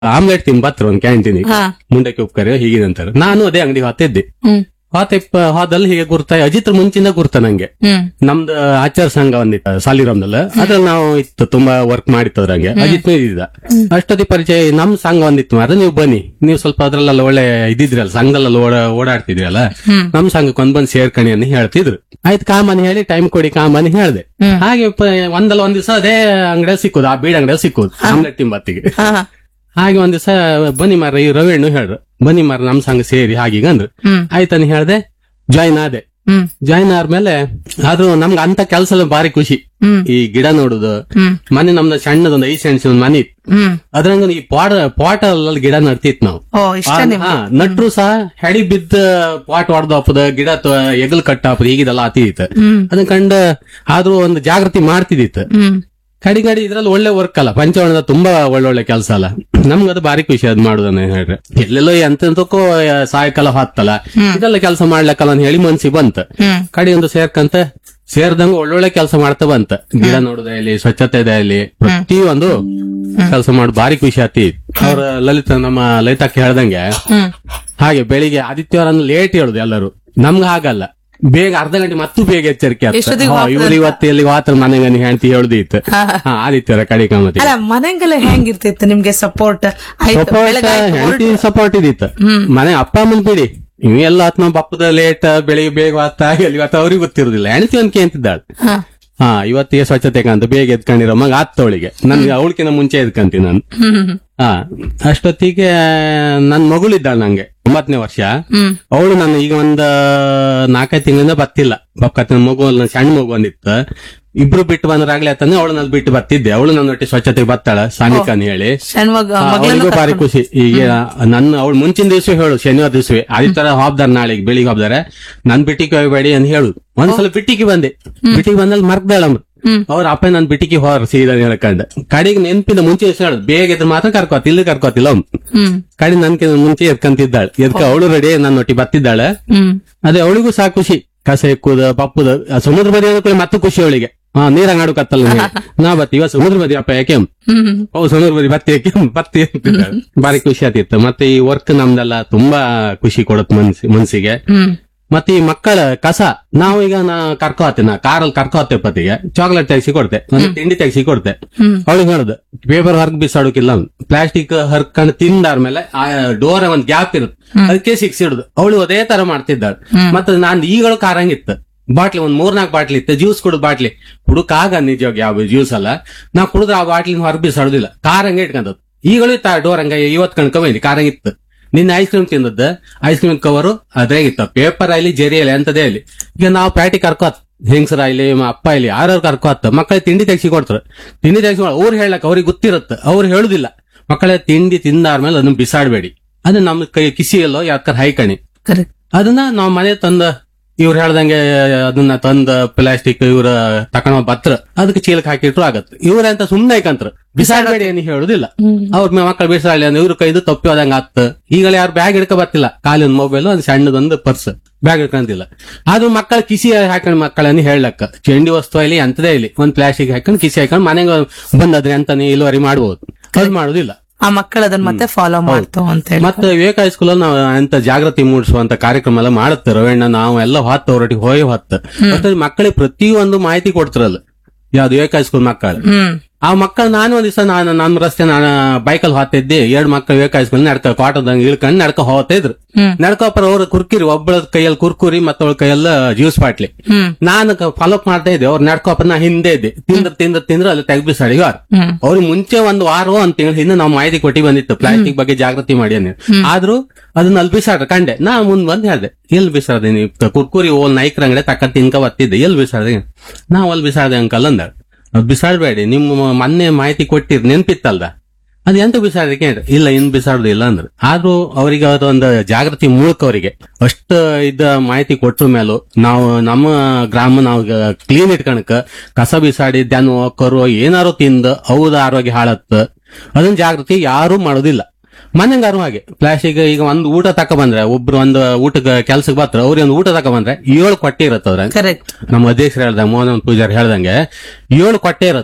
Omelette ತಿನ್ ಬತ್ರ ಒಂದ್ canteen ಹಾ ಮುಂಡಕ್ಕೆ ಉಪ್ಕರಿ ಹೀಗೆ ಅಂತಾರೆ ನಾನು ಅದೇ ಅಂಗಡಿ ಹೊತ್ತಿದ್ದೆ ಹ್ಮ್ ಹೊತ್ತ ಹೋದಲ್ಲಿ ಹೀಗೆ ಗುರ್ತ ಅಜಿತ್ ಮುಂಚಿಂದ ಗುರ್ತ ನಂಗೆ ಹ್ಮ್ ನಮ್ದು ಆಚಾರ ಸಂಘ ಒಂದಿತ್ತು ಸಾಲಿರಾಮ್ನಲ್ಲಿ ಅದ್ರಲ್ಲಿ ನಾವು ಇತ್ತು ತುಂಬಾ ವರ್ಕ್ ಮಾಡಿತ್ತು ಅದ್ರಂಗೆ ಅಜಿತ್ ಇದ್ದ ಅಷ್ಟೊತ್ತಿ ಪರಿಚಯ ನಮ್ ಸಂಘ ಒಂದಿತ್ತು ಮಾತ್ರ ನೀವು ಬನ್ನಿ ನೀವು ಸ್ವಲ್ಪ ಅದ್ರಲ್ಲೆಲ್ಲ ಒಳ್ಳೆ ಇದ್ದಿದ್ರಲ್ಲ ಸಂಘದಲ್ಲ ಓಡ ಓಡಾಡ್ತಿದ್ರಲ್ಲ ಹ್ಮ್. ನಮ್ ಸಂಘಕ್ಕೆ ಒಂದ್ ಬಂದ್ ಸೇರ್ಕಣಿ ಅಂತ ಹೇಳ್ತಿದ್ರು ಆಯ್ತು ಕಾಮನ್ ಹೇಳಿ ಟೈಮ್ ಕೊಡಿ ಕಾಮನ್ ಹೇಳ್ದೆ ಹ್ಮ್. ಹಾಗೆ ಪ- ಒಂದಲ್ಲ ಒಂದ್ ದಿವಸ ಅದೇ ಅಂಗಡಿ ಸಿಕ್ಕುದು ಆ ಬೀಡ್ ಅಂಗಡಿ ಸಿಕ್ಕುದು ಆಮ್ಲೆಟ್ ತಿಂಬತ್ತಿಗೆ ಹಾ ಹಾಗೆ ಒಂದ್ ದಿವಸ ಬನ್ನಿ ಮಾರ ಈ ರವಿಣ್ಣು ಹೇಳ್ರು ಬನ್ನಿ ಮಾರ ನಮ್ ಸಂಘ ಸೇರಿ ಹಾಗೀಗ ಅಂದ್ರು ಹ್ಮ್ ಆಯ್ತಂತ ಹೇಳ್ದೆ ಜಾಯ್ನ್ ಆದೆ ಹ್ಮ್ ಜಾಯ್ನ್ ಆದ್ಮೇಲೆ ಅದು ನಮ್ಗೆ ಅಂತ ಕೆಲಸ ಭಾರಿ ಖುಷಿ ಹ್ಮ್ ಈ ಗಿಡ ನೋಡುದು ಹ್ಮ್ ಮನೆ ನಮ್ದು ಸಣ್ಣದೊಂದು ಐದು ಸೆಂಟ್ಸ್ ಒಂದ್ ಮನೆ ಇತ್ತು ಹ್ಮ್ ಅದ್ರಂಗ ಈ ಪಾಟ್ ಪಾಟ್ ಅಲ್ಲಿ ಗಿಡ ನಡ್ತಿತ್ ನಾವು ಓ ಇಷ್ಟ ಆ- ನಿಮ್ಗೆ ಹಾ, ನಟ್ರು ಸಹ ಹೆಡಿ ಬಿದ್ದ ಪಾಟ್ ಹೊಡೆದು ಹಾಪದ ಗಿಡ ತ- ಎಗಲ್ ಕಟ್ಟ ಹಾಪದ ಹೀಗಿದೆಲ್ಲ ಆತಿದಿತ್ತು ಹ್ಮ್ ಅದನ್ನ ಕಂಡ ಆದ್ರೂ ಒಂದು ಜಾಗೃತಿ ಮಾಡ್ತಿದ್ದಿತ್ತು ಹ್ಮ್ ಕಡಿ ಕಡಿ ಇದ್ರಲ್ಲಿ ಒಳ್ಳೆ ವರ್ಕ್ ಅಲ್ಲ ಪಂಚವರ್ಣದ ತುಂಬಾ ಒಳ್ಳೊಳ್ಳೆ ಕೆಲಸ ಅಲ್ಲ ನಮ್ಗದು ಭಾರಿ ಖುಷಿ ಅದ್ ಮಾಡುದನ್ನ ಹೇಳ್ರೆ ಎಲ್ಲೆಲ್ಲೋ ಎಂತೆಂತಕ್ಕೋ ಸಾಯಂಕಾಲ ಹೊತ್ತಲ್ಲ ಇದೆಲ್ಲ ಕೆಲಸ ಮಾಡ್ಲಕ್ಕಲ್ಲ ಅಂತ ಹೇಳಿ ಮನ್ಸಿ ಬಂತ ಹ್ಮ್ ಕಡಿ ಒಂದು ಸೇರ್ಕಂತ ಸೇರ್ದಂಗ ಒಳ್ಳೊಳ್ಳೆ ಕೆಲಸ ಮಾಡ್ತಾ ಬಂತ ಗಿಡ ನೋಡುದಾಗ್ಲಿ ಸ್ವಚ್ಛತೆ ಆಗ್ಲಿ ಪ್ರತಿಯೊಂದು ಕೆಲಸ ಮಾಡಿ ಭಾರಿ ಖುಷಿ ಆತಿ ಅವ್ರ ಲಲಿತ ನಮ್ಮ ಲಲಿತಕ್ಕೆ ಹೇಳ್ದಂಗೆ ಹ್ಮ್ ಹಾಗೆ ಬೆಳಿಗ್ಗೆ ಆದಿತ್ಯವಾರ ಲೇಟ್ ಹೇಳುದು ಎಲ್ಲರೂ ನಮ್ಗ ಹಾಗಲ್ಲ ಬೇಗ ಅರ್ಧ ಗಂಟೆ ಮತ್ತು ಬೇಗ ಎಚ್ಚರಿಕೆ ಎಷ್ಟೊತ್ತಿಗೆ ಇವ್ರು ಇವತ್ತು ಎಲ್ಲಿ ವಾತ್ರ ಮನೆಗೆ ನೀ ಹೆಂಡತಿ ಹೇಳುದಿತ್ತು ಹಾ ಆದಿತ್ಯವಾರ ಕಡಿ ಕಾಮತಿ ಅಲ್ಲ ಮನೆಗೆಲ್ಲ ಹೆಂಗಿರ್ತಿತ್ತು ನಿಮ್ಗೆ ಸಪೋರ್ಟ್ ಆಯ್ತು ಸಪೋರ್ಟ್ ಬೆಳಗ್ಗೆ ಆಯ್ತು, ಹೆಂಡತಿ ಸಪೋರ್ಟ್ ಇದಿತ್ತು ಮನೆ ಅಪ್ಪ ಅಮ್ಮನ್ ಬಿಡಿ ಇವೆಲ್ಲ ಆತ್ಮ ಬಪ್ಪದ ಲೇಟ್ ಬೆಳಿಗ್ಗೆ ಬೇಗ ವಾತ ಎಲ್ಲಿ ಇವತ್ತು ಅವ್ರಿಗೆ ಗೊತ್ತಿರುದಿಲ್ಲ ಹೆಂಡತಿ ಒಂದ್ಕೆ ಅಂತಿದ್ದಾಳೆ ಹಾ ಹಾ ಇವತ್ತಿಗೆ ಸ್ವಚ್ಛತೆ ಕಾಂತ ಬೇಗ ಎದ್ಕೊಂಡಿರೋ ಮಗ ಆತ್ತವಳಿಗೆ ನನ್ಗೆ ಅವಳಕಿನ ಮುಂಚೆ ಎದ್ಕಂತೀನಿ ನಾನು ಹ್ಮ್ ಹಾ ಅಷ್ಟೊತ್ತಿಗೆ ನನ್ ಮಗಳಿದ್ದಾಳೆ ನಂಗೆ ಒಂಬತ್ತನೇ ವರ್ಷ ಹ್ಮ್ ಅವಳು ನಾನು ಈಗ ಒಂದ್ ನಾಲ್ಕೈದು ತಿಂಗಳಿಂದ ಬತ್ತಿಲ್ಲ ಬಕ್ಕತ್ತಿನ ಮಗು ಒಂದ್ ಸಣ್ಣ ಮಗು ಒಂದಿತ್ತು ಇಬ್ರು ಬಿಟ್ಟು ಬಂದ್ರಾಗ್ಲೇ ಆತಂದ್ರೆ ಅವಳು ನಾನು ಬಿಟ್ಟು ಬತ್ತಿದ್ದೆ ಅವಳು ನನ್ನ ಒಟ್ಟಿಗೆ ಸ್ವಚ್ಛತೆಗೆ ಬತ್ತಾಳ ಸಾನಿಕಾನ್ ಹೇಳಿ ಸಣ್ಣ ಮಗ ಹಾ, ಮಗಳನ್ನು ಅವ್ಳಿಗೂ ಭಾರಿ ಖುಷಿ ಈಗ ನನ್ನ ಅವಳು ಮುಂಚಿನ ದಿವಸ ಹೇಳು ಶನಿವಾರ ದಿವಸವೇ ಆದಿತ್ಯವಾರ ಹಾಬ್ದಾರ ನಾಳೆಗೆ ಬೆಳಿಗ್ಗೆ ಹಾಬ್ದಾರೆ ನನ್ ಬಿಟ್ಟಿಗೆ ಹೋಗ್ಬೇಡಿ ಅಂತ ಹೇಳು ಒಂದ್ಸಲ ಬಿಟ್ಟಿಗೆ ಬಂದೆ ಬಿಟ್ಟಿಗೆ ಬಂದಲ್ಲಿ ಮರ್ದಾಳಮ್ರು ಹ್ಮ್. ಅವ್ರ ಅಪ್ಪ ನನ್ ಬಿಟ್ಟಿಗೆ ಹೋರ ಸೀದಾ ಹೇಳ್ಕೊಂಡ ಕಡೆಗೆ ನೆನ್ಪಿಂದ ಮುಂಚೆ ದಿವ್ಸ ಹೇಳುದು ಬೇಗ ಇದ್ರೆ ಮಾತ್ರ ಕರ್ಕೋತಿ ಇಲ್ಲಿ ಕರ್ಕೋತಿಲ್ಲ ಅವ್ನು ಹ್ಮ್ ಕಡೆ ನನ್ಕಿಂತ ಮುಂಚೆ ಎದ್ಕಂತಿದ್ದಾಳೆ ಎದ್ಕ ಅವಳು ರೆಡಿ ನನ್ನ ಒಟ್ಟಿಗೆ ಬತ್ತಿದ್ದಾಳೆ ಹ್ಮ್ ಅದೇ ಅವಳಿಗೂ ಸಹ ಖುಷಿ ಕಸ ಎಕ್ಕುದ ಪಪ್ಪುದ ಆ ಸಮುದ್ರ ಬದಿ ಅನ್ನೋಕೆ ಮತ್ತೆ ಖುಷಿ ಅವಳಿಗೆ ಹಾ ನೀರಂಗ್ ಆಡು ಕತ್ತಲ್ಲ ನೀನು. ನಾ ಬತ್ತಿ ಇವ ಸಮುದ್ರ ಬದಿ ಅಪ್ಪ ಯಾಕೆ ಹ್ಮ್ ಅವು ಸಮುದ್ರ ಬದಿ ಬತ್ತಿ ಯಾಕೆ ಬತ್ತಿ ಅಂತಿದ್ದಾಳೆ. ಭಾರಿ ಖುಷಿ ಆತಿತ್ತು ಮತ್ತೆ ಈ ವರ್ಕ್ ನಮ್ದೆಲ್ಲ ತುಂಬಾ ಖುಷಿ ಕೊಡುತ್ತೆ ಮನ್ಸಿ ಮನ್ಸಿಗೆ ಹ್ಮ್ ಮತ್ತೆ ಈ ಮಕ್ಕಳ ಕಸ ನಾವು ಈಗ ನಾ ಕರ್ಕೊ ಹೋಗ್ತೇನೆ ನಾ ಕಾರಲ್ಲಿ ಕರ್ಕೊ ಹೋಗ್ತೆ ಪತಿಗೆ ಚಾಕ್ಲೇಟ್ ತೆಗ್ಸಿ ಕೊಡ್ತೆ ಒಂದು ತಿಂಡಿ ತೆಗ್ಸಿ ಕೊಡ್ತೆ ಹ್ಮ್. ಅವಳಿಗೆ ಹೇಳುದು ಪೇಪರ್ ಹರ್ಕ್ ಬಿಸಾಡೋಕಿಲ್ಲ ಪ್ಲಾಸ್ಟಿಕ್ ಹರ್ಕೊಂಡು ತಿಂದಾದ್ಮೇಲೆ ಆ ಡೋರ್ ಒಂದ್ ಗ್ಯಾಪ್ ಇರುತ್ತೆ ಅದಕ್ಕೆ ಸಿಕ್ಸಿಡುದು ಅವಳು ಅದೇ ತರ ಮಾಡ್ತಿದ್ದಾಳೆ ಮತ್ತೆ ನಾನ್ ಈಗಳು ಕಾರಂಗಿತ್ತು ಬಾಟ್ಲಿ ಒಂದ್ ಮೂರ್ನಾಲ್ಕು ಬಾಟ್ಲಿ ಇತ್ತು ಜ್ಯೂಸ್ ಕುಡುದು ಬಾಟ್ಲಿ ಹುಡುಕಾಗ ನಿಜವಾಗಿ ಯಾವ ಜ್ಯೂಸ್ ಅಲ್ಲ ನಾ ಕುಡಿದ್ರೆ ಆ ಬಾಟ್ಲಿನ ಹೊರಗೆ ಬಿಸಾಡುದಿಲ್ಲ ಕಾರಂಗೆ ಇಟ್ಕೊಂಡದ್ದು ಈಗಳು ಇತ್ತ ಡೋರ್ ಹಂಗ ಇವತ್ ಕಣ್ಕೊಂಬಂದಿ ಕಾರಂಗಿತ್ತು ನಿನ್ನೆ ಐಸ್ ಕ್ರೀಮ್ ತಿಂದದ್ದು ಐಸ್ ಕ್ರೀಮ್ ಕವರು ಅದ್ರಾಗಿತ್ತು ಪೇಪರ್ ಆಯ್ಲಿ ಜರಿ ಆಯ್ಲಿ ಅಂತದೇ ಅಲ್ಲಿ ಈಗ ನಾವು ಪ್ಯಾಟಿ ಕರ್ಕೋತ್ ಹೆಂಗಸರ ಇಲ್ಲಿ ಅಪ್ಪ ಇಲ್ಲಿ ಯಾರು ಕರ್ಕೋತ್ ಮಕ್ಕಳಿಗೆ ತಿಂಡಿ ತೆಗ್ಸಿ ಕೊಡ್ತಾರೆ ತಿಂಡಿ ತೆಗ್ಸಿ ಅವ್ರು ಹೇಳಕ್ ಅವ್ರಿಗೆ ಗೊತ್ತಿರುತ್ತೆ ಅವ್ರು ಹೇಳುದಿಲ್ಲ ಮಕ್ಕಳ ತಿಂಡಿ ತಿಂದಾದ್ಮೇಲೆ ಅದನ್ನ ಬಿಸಾಡ್ಬೇಡಿ ಅದು ನಮ್ ಕೈ ಕಿಸಿಯಲ್ಲೋ ಯಾಕರ್ ಹೈಕಣಿ ಕರೆಕ್ಟ್ ಅದನ್ನ ನಾವು ಮನೆ ತಂದ ಇವ್ರು ಹೇಳ್ದಂಗೆ ಅದನ್ನ ತಂದ ಪ್ಲಾಸ್ಟಿಕ್ ಇವ್ರ ತಕೊಂಡ್ ಬತ್ರ ಅದಕ್ಕೆ ಚೀಲಕ್ ಹಾಕಿಟ್ರು ಆಗತ್ತೆ ಇವ್ರಂತ ಸುಮ್ನೆ ಐಕಂತ್ರ ಬಿಸಾಡಬೇಡಿ ಏನು ಹೇಳುದಿಲ್ಲ ಅವ್ರ ಮಕ್ಕಳು ಬಿಸಾಡಲಿ ಅಂದ್ರೆ ಇವ್ರ ಕೈದು ತಪ್ಪಿ ಹೋದಂಗ ಆತ್ ಈಗ ಯಾರು ಬ್ಯಾಗ್ ಹಿಡ್ಕೊ ಬರ್ತಿಲ್ಲ ಕಾಲಿನ ಮೊಬೈಲ್ ಒಂದು ಸಣ್ಣದೊಂದು ಪರ್ಸ್ ಬ್ಯಾಗ್ ಹಿಡ್ಕೊಂತಿಲ್ಲ ಅದು ಮಕ್ಕಳ ಕಿಸಿ ಹಾಕೊಂಡ್ ಮಕ್ಕಳನ್ನ ಹೇಳಕ್ಕ ಚಂಡಿ ವಸ್ತು ಇಲ್ಲಿ ಅಂತದೇ ಇಲ್ಲಿ ಒಂದ್ ಪ್ಲಾಸ್ಟಿಕ್ ಹಾಕೊಂಡು ಕಿಸಿ ಹಾಕೊಂಡು ಮನೆಗೆ ಬಂದದ್ರೆ ಅಂತಾನೆ ಇಳುವರಿ ಮಾಡ್ಬೋದು ಅದು ಮಾಡುದಿಲ್ಲ ಆ ಮಕ್ಕಳು ಅದನ್ನ ಮತ್ತೆ ಫಾಲೋ ಮಾಡ್ತಾವ ಅಂತ ಹೇಳಿ ಮತ್ತೆ ವಿವೇಕ ಹೈಸ್ಕೂಲ್ ನಾವು ಅಂತ ಜಾಗೃತಿ ಮೂಡಿಸುವಂತ ಕಾರ್ಯಕ್ರಮ ಎಲ್ಲ ಮಾಡುತ್ತೆ ರವಣ್ಣ ನಾವು ಎಲ್ಲ ಹೊತ್ತು ಅವರೊಟ್ಟಿಗೆ ಹೋಗಿ ಹೊತ್ತು ಮತ್ತೆ ಮಕ್ಕಳಿಗೆ ಪ್ರತಿಯೊಂದು ಮಾಹಿತಿ ಕೊಡ್ತಿರಲ್ಲ ಯಾವ್ದು ವಿವೇಕ ಹೈಸ್ಕೂಲ್ ಮಕ್ಕಳು ಹ್ಮ್ ಆ ಮಕ್ಕಳು ನಾನು ಒಂದ್ ದಿವಸ ನಾನು ನಮ್ಮ ರಸ್ತೆ ನಾನು ಬೈಕಲ್ಲಿ ಹೋಗ್ತಿದ್ದೆ ಎರಡು ಮಕ್ಕಳು ವಿವೇಕ ಹೈಸ್ಕೂಲ್ ನಡ್ಕ ಕಾಟದಂಗ ಇಳ್ಕೊಂಡು ನಡ್ಕ ಹೋಗ್ತಾ ಇದ್ರು ಹ್ಮ್. ನಡ್ಕೋಪರ ಅವ್ರು ಕುರ್ಕಿರಿ ಒಬ್ಬಳ ಕೈಯಲ್ಲಿ ಕುರ್ಕುರಿ ಮತ್ತೊಳ ಕೈಯಲ್ಲ ಜ್ಯೂಸ್ ಬಾಟ್ಲಿ ಹ್ಮ್ ನಾನು ಫಾಲೋ ಮಾಡ್ತಾ ಇದ್ದೆ ಅವ್ರು ನಡ್ಕೋಪ ನಾ ಹಿಂದೆ ಇದ್ದೆ ತಿಂದ್ರ ತಿಂದ್ರ ತಿಂದ್ರ ಅಲ್ಲಿ ತೆಗ್ಬಿಸಾಡಿ ಹ್ಮ್ ಅವ್ರಿಗೆ ಮುಂಚೆ ಒಂದು ವಾರ ಒಂದ್ ತಿಂಗಳ ಹಿಂದೆ ನಾವು ಮಾಹಿತಿ ಕೊಟ್ಟಿ ಬಂದಿತ್ತು ಪ್ಲಾಸ್ಟಿಕ್ ಬಗ್ಗೆ ಜಾಗೃತಿ ಮಾಡಿ ಅನ್ನಿ ಆದ್ರೂ ಅದನ್ನ ಅಲ್ಲಿ ಬಿಸಾಡ್ರ ಕಂಡೆ ನಾ ಮುಂದ್ ಬಂದ್ ಹೇಳ್ದೆ ಎಲ್ಲಿ ಬಿಸಾಡ್ದೆ ನೀವು ಕುರ್ಕುರಿ ಓಲ್ ನೈಕ್ರ ಅಂಗಡಿ ತಕ್ಕ ತಿನ್ಕ ಬತ್ತಿದ್ದೆ ಎಲ್ಲಿ ಬಿಸಾಡ್ದೆ ನಾವ್ ಅಲ್ಲಿ ಬಿಸಾಡ್ದೆ ಅಂಕಲ್ ಅಂದ ಅದ್ ಬಿಸಾಡ್ಬೇಡಿ ನಿಮ್ಮ ಮೊನ್ನೆ ಮಾಹಿತಿ ಕೊಟ್ಟಿರ್ ನೆನ್ಪಿತ್ತಲ್ದ ಅದ್ ಎಂತ ಬಿಸಾಡ್ಲಿಕ್ಕೆ ಇಲ್ಲ ಇನ್ ಬಿಸಾಡುದಿಲ್ಲ ಅಂದ್ರು ಆದ್ರೂ ಅವರಿಗೆ ಅದೊಂದು ಜಾಗೃತಿ ಮೂಲಕ ಅವರಿಗೆ ಅಷ್ಟ ಇದ್ದ ಮಾಹಿತಿ ಕೊಟ್ರ ಮೇಲೂ ನಾವು ನಮ್ಮ ಗ್ರಾಮ ನಾವು ಕ್ಲೀನ್ ಇಟ್ಕಣಕ ಕಸ ಬಿಸಾಡಿ ದನ ಕರು ಏನಾರು ತಿಂದ ಹೌದ ಆರೋಗ್ಯ ಹಾಳತ್ತ ಅದನ್ನ ಜಾಗೃತಿ ಯಾರು ಮಾಡೋದಿಲ್ಲ ಮನೆಗಾರು ಹಾಗೆ ಪ್ಲಾಸ್ಟಿಕ್ ಈಗ ಒಂದು ಊಟ ತಕ ಬಂದ್ರೆ ಒಬ್ರು ಒಂದು ಊಟಕ್ಕೆ ಕೆಲ್ಸಕ್ಕೆ ಬರ್ತಾರ ಅವ್ರಿಗೆ ಒಂದು ಊಟ ತಕ ಬಂದ್ರೆ ಏಳು ಕೊಟ್ಟೆ ಇರತ್ತವ್ರ ಕರೆಕ್ಟ್ ನಮ್ಮ ಅಧ್ಯಕ್ಷರು ಹೇಳ್ದಂಗೆ ಮೋಹನ್ ಪೂಜಾರಿ ಹೇಳ್ದಂಗೆ ಏಳು ಕೊಟ್ಟೆ ಇರತ್ತೆ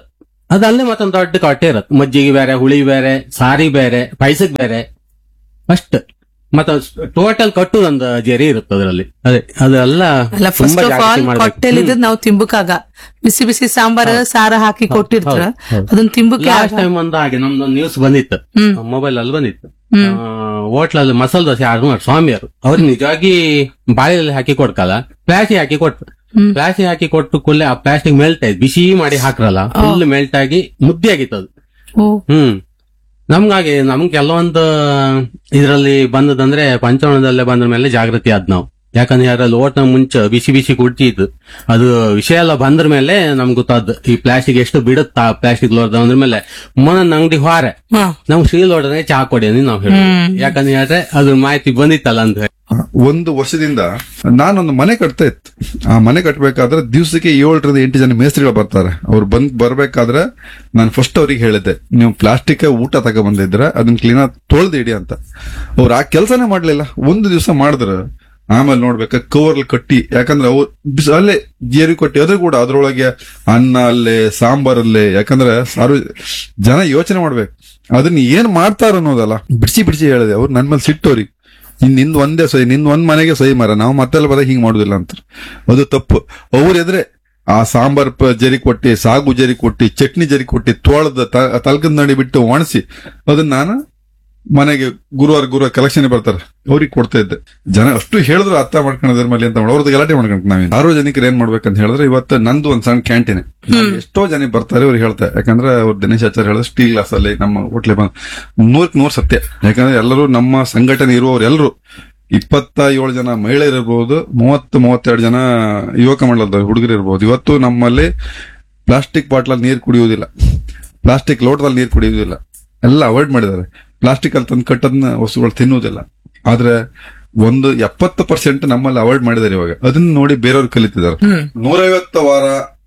ಅದಲ್ಲೇ ಮತ್ತೊಂದು ದೊಡ್ಡ ಕಟ್ಟೆ ಇರತ್ತೆ ಮಜ್ಜಿಗೆ ಬೇರೆ ಹುಳಿ ಬೇರೆ ಸಾರಿ ಬೇರೆ ಪಾಯಸಕ್ ಬೇರೆ ಅಷ್ಟ ಮತ್ತ ಟೋಟಲ್ ಕಟ್ಟು ಒಂದು ಜರಿ ಇರುತ್ತೆ ಅದರಲ್ಲಿ ಅದೇ ಅದೆಲ್ಲ ಅಲ್ಲ ಫಸ್ಟ್ ತುಂಬಾ ಆಫ್ ಜಾಸ್ತಿ ಆಲ್ ಮಾಡ್ಬೇಕು ಕೊಟ್ಟೆಲ್ ಇದ್ದದ್ ನಾವು ತಿಂಬುಕಾಗ ಬಿಸಿ ಬಿಸಿ ಸಾಂಬಾರ್ ಸಾರ ಹಾಕಿ ಕೊಟ್ಟಿರ್ತಾರ ಅದನ್ನ ತಿಂಬುಕೆ ಲಾಸ್ಟ್ ಟೈಮ್ ಒಂದು ಹಾಗೆ ನಮ್ದೊಂದು ನ್ಯೂಸ್ ಬಂದಿತ್ತು ಹ್ಮ್. ಮೊಬೈಲ್ ಅಲ್ಲಿ ಬಂದಿತ್ತು ಹೋಟ್ಲಲ್ಲಿ ಮಸಾಲ ದೋಸೆ ಆರ್ಡರ್ ಮಾಡಿ ಸ್ವಾಮಿಯವರು ಅವ್ರು ನಿಜವಾಗಿ ಬಾಳೆಯಲ್ಲಿ ಹಾಕಿ ಕೊಡ್ಕಲ್ಲ ಪ್ಲಾಸ್ಟಿಕ್ ಹಾಕಿ ಕೊಟ್ರು ಹ್ಮ್. ಪ್ಲಾಸ್ಟಿಕ್ ಹಾಕಿ ಕೊಟ್ಟು ಕೂಡಲೇ ಆ ಪ್ಲಾಸ್ಟಿಕ್ ಮೆಲ್ಟ್ ಆಯ್ತು ಬಿಸಿ ಮಾಡಿ ಹಾಕ್ರಲ್ಲ ಫುಲ್ ಮೆಲ್ಟ್ ಆಗಿ ಮುದ್ದೆ ಆಗಿತ್ತು ಅದು ಓ ಹ್ಮ್ ನಮ್ಗಾಗಿ ನಮ್ಗೆ ಕೆಲವೊಂದು ಇದ್ರಲ್ಲಿ ಬಂದದಂದ್ರೆ ಪಂಚವಣದಲ್ಲೇ ಬಂದ ಮೇಲೆ ಜಾಗೃತಿ ಆದ್ ನಾವು ಯಾಕಂದ್ರೆ ಅದ್ರಲ್ಲಿ ಓಟ್ನ ಮುಂಚೆ ಬಿಸಿ ಬಿಸಿ ಕುಡ್ತಿತ್ತು ಅದು ವಿಷಯ ಎಲ್ಲ ಬಂದ್ರ ಮೇಲೆ ನಮ್ಗೆ ಗೊತ್ತಾದ್ ಈ ಪ್ಲಾಸ್ಟಿಕ್ ಎಷ್ಟು ಬಿಡುತ್ತಾ ಪ್ಲಾಸ್ಟಿಕ್ ಲೋಡ್ ಅಂದ್ರ ಮೇಲೆ ಮೊನ್ನ ಅಂಗಡಿ ಹೊರೆ ಹಾ ನಮ್ ಸ್ಟೀಲ್ ಲೋಡನೆ ಚಾ ಕೊಡಿ ಅಂತ ನಾವು ಹೇಳಿ ಯಾಕಂದ್ರೆ ಹೇಳಿದ್ರೆ ಅದ್ರ ಮಾಹಿತಿ ಬಂದಿತ್ತಲ್ಲ ಅಂತ ಹೇಳಿ. ಒಂದು ವರ್ಷದಿಂದ ನಾನೊಂದು ಮನೆ ಕಟ್ತಾ ಇತ್ತು ಆ ಮನೆ ಕಟ್ಟಬೇಕಾದ್ರೆ ದಿವಸಕ್ಕೆ ಏಳರಿಂದ ಎಂಟು ಜನ ಮೇಸ್ತ್ರಿಗಳು ಬರ್ತಾರೆ ಅವ್ರು ಬಂದ್ ಬರ್ಬೇಕಾದ್ರೆ ನಾನು ಫಸ್ಟ್ ಅವ್ರಿಗೆ ಹೇಳಿದ್ದೆ ನೀವು ಪ್ಲಾಸ್ಟಿಕ್ ಊಟ ತಗೊಬಂದಿದ್ರೆ ಅದನ್ನ ಕ್ಲೀನ್ ಆಗಿ ತೊಳ್ದು ಇಡಿ ಅಂತ ಅವ್ರು ಆ ಕೆಲಸನೇ ಮಾಡ್ಲಿಲ್ಲ ಒಂದು ದಿವಸ ಮಾಡಿದ್ರು ಆಮೇಲೆ ನೋಡ್ಬೇಕ ಕವರ್ ಕಟ್ಟಿ ಯಾಕಂದ್ರೆ ಅವ್ರು ಬಿಸ್- ಅಲ್ಲೇ ಜೇರಿ ಕೊಟ್ಟಿ ಅದ್ರ ಕೂಡ ಅದ್ರೊಳಗೆ ಅನ್ನ ಅಲ್ಲೇ ಸಾಂಬಾರಲ್ಲೇ ಯಾಕಂದ್ರೆ ಸಾರ್ವ ಜನ ಯೋಚನೆ ಮಾಡ್ಬೇಕು ಅದನ್ನ ಏನ್ ಮಾಡ್ತಾರ ಅನ್ನೋದಲ್ಲ ಬಿಡಿಸಿ ಬಿಡಿಸಿ ಹೇಳಿದೆ ಅವ್ರು ನನ್ ಮೇಲೆ ಸಿಟ್ಟವ್ರಿಗೆ ಇನ್ ನಿಂದ್ ಒಂದೇ ಸಹಿ ನಿಂದ್ ಒಂದ್ ಮನೆಗೆ ಸಹಿ ಮರ ನಾವು ಮತ್ತೆಲ್ಲ ಬರ ಹಿಂಗ್ ಮಾಡುದಿಲ್ಲ ಅಂತ ಅದು ತಪ್ಪು ಅವ್ರ ಎದ್ರೆ ಆ ಸಾಂಬಾರ್ ಪ- ಜರಿ ಕೊಟ್ಟಿ ಸಾಗು ಜರಿ ಕೊಟ್ಟಿ ಚಟ್ನಿ ಜರಿ ಕೊಟ್ಟಿ ತೋಳದ ತಲ್ಕದ ನಡಿ ಬಿಟ್ಟು ಒಣಸಿ ಅದನ್ನ ನಾನು ಮನೆಗೆ ಗುರುವಾರ ಗುರುವಾರ ಕಲೆಕ್ಷನ್ ಬರ್ತಾರೆ ಅವ್ರಿಗೆ ಕೊಡ್ತಾ ಇದ್ದೆ ಜನ ಅಷ್ಟು ಹೇಳಿದ್ರು ಅರ್ಥ ಮಾಡ್ಕೊಳ್ಳೋದ್ರ ಮೇಲೆ ಅಂತ ಮಾಡಿ ಅವ್ರದ್ದು ಗಲಾಟೆ ಮಾಡ್ಕೊಂಡು ನಾವೇನು ಸಾರ್ವಜನಿಕರು ಏನ್ ಮಾಡ್ಬೇಕಂತ ಹೇಳಿದ್ರೆ ಇವತ್ತು ನಂದು ಒಂದ್ ಸಣ್ಣ ಕ್ಯಾಂಟೀನ್ ಎಷ್ಟೋ ಜನ ಬರ್ತಾರೆ ಅವ್ರು ಹೇಳ್ತಾರೆ ಯಾಕಂದ್ರೆ ಅವ್ರು ದಿನೇಶ್ ಆಚಾರ್ಯ ಹೇಳಿದ್ರೆ ಸ್ಟೀಲ್ ಗ್ಲಾಸ್ ಅಲ್ಲಿ ನಮ್ಮ ಹೋಟ್ಲೆ ಬಂದ್ ನೂರಕ್ ನೂರ್ ಸತ್ಯ ಯಾಕಂದ್ರೆ ಎಲ್ಲರೂ ನಮ್ಮ ಸಂಘಟನೆ ಇರುವವರು ಎಲ್ಲರೂ ಇಪ್ಪತ್ತ ಏಳು ಜನ ಮಹಿಳೆಯರು ಇರ್ಬೋದು ಮೂವತ್ತು ಮೂವತ್ತೆರಡು ಜನ ಯುವಕ ಮಂಡಲದ ಹುಡುಗರು ಇರ್ಬೋದು ಇವತ್ತು ನಮ್ಮಲ್ಲಿ ಪ್ಲಾಸ್ಟಿಕ್ ಬಾಟ್ಲಲ್ಲಿ ನೀರು ಕುಡಿಯುವುದಿಲ್ಲ ಪ್ಲಾಸ್ಟಿಕ್ ಲೋಟದಲ್ಲಿ ನೀರು ಕುಡಿಯುವುದಿಲ್ಲ ಎಲ್ಲ ಅವಾಯ್ಡ್ ಮಾಡಿದ್ದಾರೆ ಪ್ಲಾಸ್ಟಿಕ್ ಅಲ್ಲಿ ತಂದು ಕಟ್ಟದ್ನ ವಸ್ತುಗಳು ತಿನ್ನುವುದಿಲ್ಲ ಆದ್ರೆ ಒಂದು ಎಪ್ಪತ್ತು ಪರ್ಸೆಂಟ್ ನಮ್ಮಲ್ಲಿ ಅವಾಯ್ಡ್ ಮಾಡಿದ್ದಾರೆ ಇವಾಗ ಅದನ್ನ ನೋಡಿ ಬೇರೆಯವ್ರು ಕಲಿತಿದ್ದಾರೆ ನೂರೈವತ್ತು ವಾರ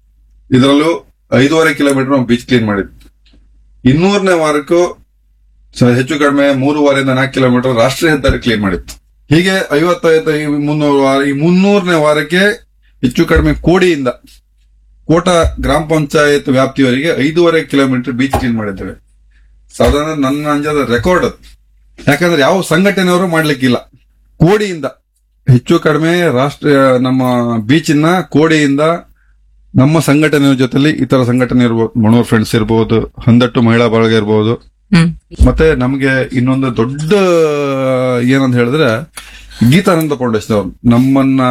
ಇದರಲ್ಲೂ ಐದೂವರೆ ಕಿಲೋಮೀಟರ್ ನಾವು ಬೀಚ್ ಕ್ಲೀನ್ ಮಾಡಿದ್ವಿ ಇನ್ನೂರನೇ ವಾರಕ್ಕೂ ಸ- ಹೆಚ್ಚು ಕಡಿಮೆ ಮೂರುವರೆಯಿಂದ ನಾಲ್ಕು ಕಿಲೋಮೀಟರ್ ರಾಷ್ಟ್ರೀಯ ಹೆದ್ದಾರಿ ಕ್ಲೀನ್ ಮಾಡಿತ್ತು ಹೀಗೆ ಐವತ್ತೈದು ಈ ಮುನ್ನೂರು ವಾರ ಈ ಮುನ್ನೂರನೇ ವಾರಕ್ಕೆ ಹೆಚ್ಚು ಕಡಿಮೆ ಕೋಡಿಯಿಂದ ಕೋಟ ಗ್ರಾಮ ಪಂಚಾಯತ್ ವ್ಯಾಪ್ತಿಯವರೆಗೆ ಐದೂವರೆ ಕಿಲೋಮೀಟರ್ ಬೀಚ್ ಕ್ಲೀನ್ ಮಾಡಿದ್ದೇವೆ ಸಾಧಾರಣ ನನ್ನ ಅಂಜದ ರೆಕಾರ್ಡ್ ಅದು ಯಾಕಂದ್ರೆ ಯಾವ ಸಂಘಟನೆಯವರು ಮಾಡ್ಲಿಕ್ಕಿಲ್ಲ ಕೋಡಿಯಿಂದ ಹೆಚ್ಚು ಕಡಿಮೆ ರಾಷ್ಟ್ರೀಯ ನಮ್ಮ ಬೀಚಿನ ಕೋಡಿಯಿಂದ ನಮ್ಮ ಸಂಘಟನೆಯ ಜೊತೆಲಿ ಇತರ ಸಂಘಟನೆ ಇರ್ಬೋದು ಮಣೂರ್ ಫ್ರೆಂಡ್ಸ್ ಇರ್ಬೋದು ಹಂದಟ್ಟು ಮಹಿಳಾ ಬಳಗ ಇರ್ಬೋದು ಹ್ಮ್ ಮತ್ತೆ ನಮಗೆ ಇನ್ನೊಂದು ದೊಡ್ಡ ಏನಂತ ಹೇಳಿದ್ರೆ ಗೀತಾನಂದ ಫೌಂಡೇಶನ್ ಅವರು ನಮ್ಮನ್ನ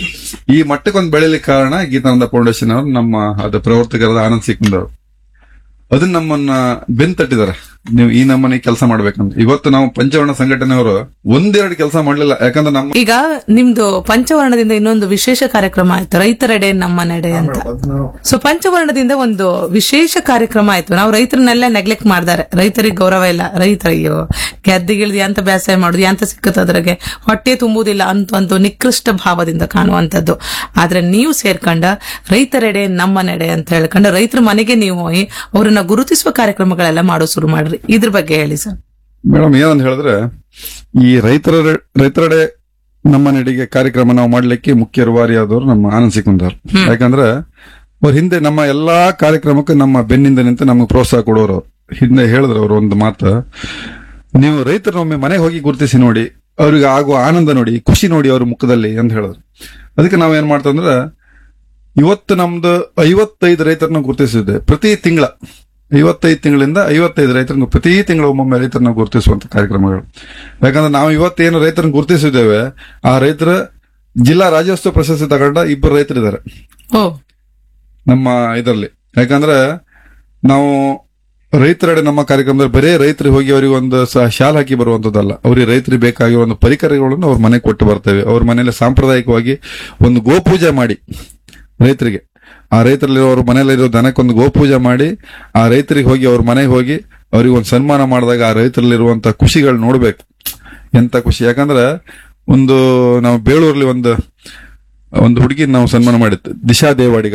ಈ ಮಟ್ಟಕ್ಕೊಂದು ಬೆಳಿಲಿಕ್ಕೆ ಕಾರಣ ಗೀತಾನಂದ ಫೌಂಡೇಶನ್ ಅವರು ನಮ್ಮ ಅದು ಪ್ರವರ್ತಕರಾದ ಆನಂದ್ ಸಿಕ್ಕಿಂದ್ ಅವರು ಅದನ್ನ ನಮ್ಮನ್ನ ಬೆನ್ ತಟ್ಟಿದ್ದಾರೆ ನೀವು ಈ ನಮ್ಮನೆ ಕೆಲಸ ಮಾಡ್ಬೇಕಂತ ಇವತ್ತು ನಾವು ಪಂಚವರ್ಣ ಸಂಘಟನೆಯವರು ಒಂದೆರಡು ಕೆಲಸ ಮಾಡ್ಲಿಲ್ಲ ಯಾಕಂದ್ರೆ ನಮ್ಮ ಈಗ ನಿಮ್ದು ಪಂಚವರ್ಣದಿಂದ ಇನ್ನೊಂದು ವಿಶೇಷ ಕಾರ್ಯಕ್ರಮ ಆಯ್ತು ರೈತರೆಡೆ ನಮ್ಮ ನಡೆ ಅಂತ ಸೊ ಪಂಚವರ್ಣದಿಂದ ಒಂದು ವಿಶೇಷ ಕಾರ್ಯಕ್ರಮ ಆಯ್ತು ನಾವು ರೈತರನ್ನೆಲ್ಲ ನೆಗ್ಲೆಕ್ಟ್ ಮಾಡ್ತಾರೆ ರೈತರಿಗೆ ಗೌರವ ಇಲ್ಲ ರೈತರಿಗೂ ಗೆದ್ದಿಗಿಳ್ದಿ ಅಂತ ಬೇಸಾಯ ಮಾಡುದು ಅಂತ ಸಿಕ್ಕುತ್ತೆ ಅದ್ರಾಗೆ ಹೊಟ್ಟೆ ತುಂಬುವುದಿಲ್ಲ ಅಂತ ಒಂದು ನಿಕೃಷ್ಟ ಭಾವದಿಂದ ಕಾಣುವಂತದ್ದು ಆದ್ರೆ ನೀವು ಸೇರ್ಕೊಂಡ ರೈತರೆಡೆ ನಮ್ಮ ನಡೆ ಅಂತ ಹೇಳ್ಕೊಂಡು ರೈತರ ಮನೆಗೆ ನೀವು ಹೋಗಿ ಅವರನ್ನ ಗುರುತಿಸುವ ಕಾರ್ಯಕ್ರಮಗಳೆಲ್ಲ ಮಾಡೋ ಶುರು ಮಾಡ್ರಿ ಇದ್ರ ಬಗ್ಗೆ ಹೇಳಿ ಸರ್ ಮೇಡಮ್ ಏನಂತ ಹೇಳಿದ್ರೆ ಈ ರೈತರ ರೈತರೆಡೆ ನಮ್ಮ ನಡಿಗೆ ಕಾರ್ಯಕ್ರಮ ನಾವು ಮಾಡ್ಲಿಕ್ಕೆ ಮುಖ್ಯ ರೂವಾರಿಯಾದವರು ನಮ್ಮ ಆನಂದ್ ಸಿಕುಂದರ್ ಯಾಕಂದ್ರೆ ಅವ್ರ ಹಿಂದೆ ನಮ್ಮ ಎಲ್ಲಾ ಕಾರ್ಯಕ್ರಮಕ್ಕೂ ನಮ್ಮ ಬೆನ್ನಿಂದ ನಿಂತು ನಮಗೆ ಪ್ರೋತ್ಸಾಹ ಕೊಡೋರು ಅವ್ರು. ಹಿಂದೆ ಹೇಳಿದ್ರು ಅವರು ಒಂದು ಮಾತು ನೀವು ರೈತರೊಮ್ಮೆ ಮನೆಗೆ ಹೋಗಿ ಗುರುತಿಸಿ ನೋಡಿ ಅವ್ರಿಗೆ ಆಗುವ ಆನಂದ ನೋಡಿ ಖುಷಿ ನೋಡಿ ಅವ್ರ ಮುಖದಲ್ಲಿ ಅಂತ ಹೇಳಿದ್ರು ಅದಕ್ಕೆ ನಾವ್ ಏನ್ ಮಾಡ್ತಂದ್ರೆ ಇವತ್ತು ನಮ್ದು ಐವತ್ತೈದು ರೈತರನ್ನ ಗುರುತಿಸಿದ್ದೆ ಪ್ರತಿ ತಿಂಗಳ ಐವತ್ತೈದು ತಿಂಗಳಿಂದ ಐವತ್ತೈದು ರೈತರನ್ನ ಪ್ರತಿ ತಿಂಗಳ ಒಮ್ಮೊಮ್ಮೆ ರೈತರನ್ನ ಗುರುತಿಸುವಂತ ಕಾರ್ಯಕ್ರಮಗಳು ಯಾಕಂದ್ರೆ ನಾವು ಇವತ್ತೇನು ರೈತರನ್ನ ಗುರುತಿಸಿದ್ದೇವೆ ಆ ರೈತರ ಜಿಲ್ಲಾ ರಾಜ್ಯೋತ್ಸವ ಪ್ರಶಸ್ತಿ ತಗೊಂಡ ಇಬ್ಬರು ರೈತರಿದ್ದಾರೆ ಓ ನಮ್ಮ ಇದರಲ್ಲಿ ಯಾಕಂದ್ರೆ ನಾವು ರೈತರೆಡೆ ನಮ್ಮ ಕಾರ್ಯಕ್ರಮದಲ್ಲಿ ಬರೇ ರೈತರಿಗೆ ಹೋಗಿ ಅವರಿಗೆ ಒಂದು ಸ- ಶಾಲ್ ಹಾಕಿ ಬರುವಂತದ್ದಲ್ಲ ಅವ್ರಿಗೆ ರೈತರಿಗೆ ಬೇಕಾಗಿರೋ ಒಂದು ಪರಿಕರಗಳನ್ನು ಅವ್ರ ಮನೆಗೆ ಕೊಟ್ಟು ಬರ್ತೇವೆ ಅವ್ರ ಮನೆಯಲ್ಲಿ ಸಾಂಪ್ರದಾಯಿಕವಾಗಿ ಒಂದು ಗೋಪೂಜೆ ಮಾಡಿ ರೈತರಿಗೆ ಆ ರೈತರಲ್ಲಿ ಅವ್ರ ಮನೆಯಲ್ಲಿರೋ ದನಕ್ಕೊಂದು ಗೋಪೂಜೆ ಮಾಡಿ ಆ ರೈತರಿಗೆ ಹೋಗಿ ಅವ್ರ ಮನೆಗೆ ಹೋಗಿ ಅವ್ರಿಗೆ ಒಂದು ಸನ್ಮಾನ ಮಾಡಿದಾಗ ಆ ರೈತರಲ್ಲಿರುವಂತ ಖುಷಿಗಳು ನೋಡ್ಬೇಕು ಎಂತ ಖುಷಿ ಯಾಕಂದ್ರೆ ಒಂದು ನಾವು ಬೇಳೂರಲ್ಲಿ ಒಂದು ಒಂದು ಹುಡುಗಿ ನಾವು ಸನ್ಮಾನ ಮಾಡಿತ್ತು ದಿಶಾ ದೇವಾಡಿಗ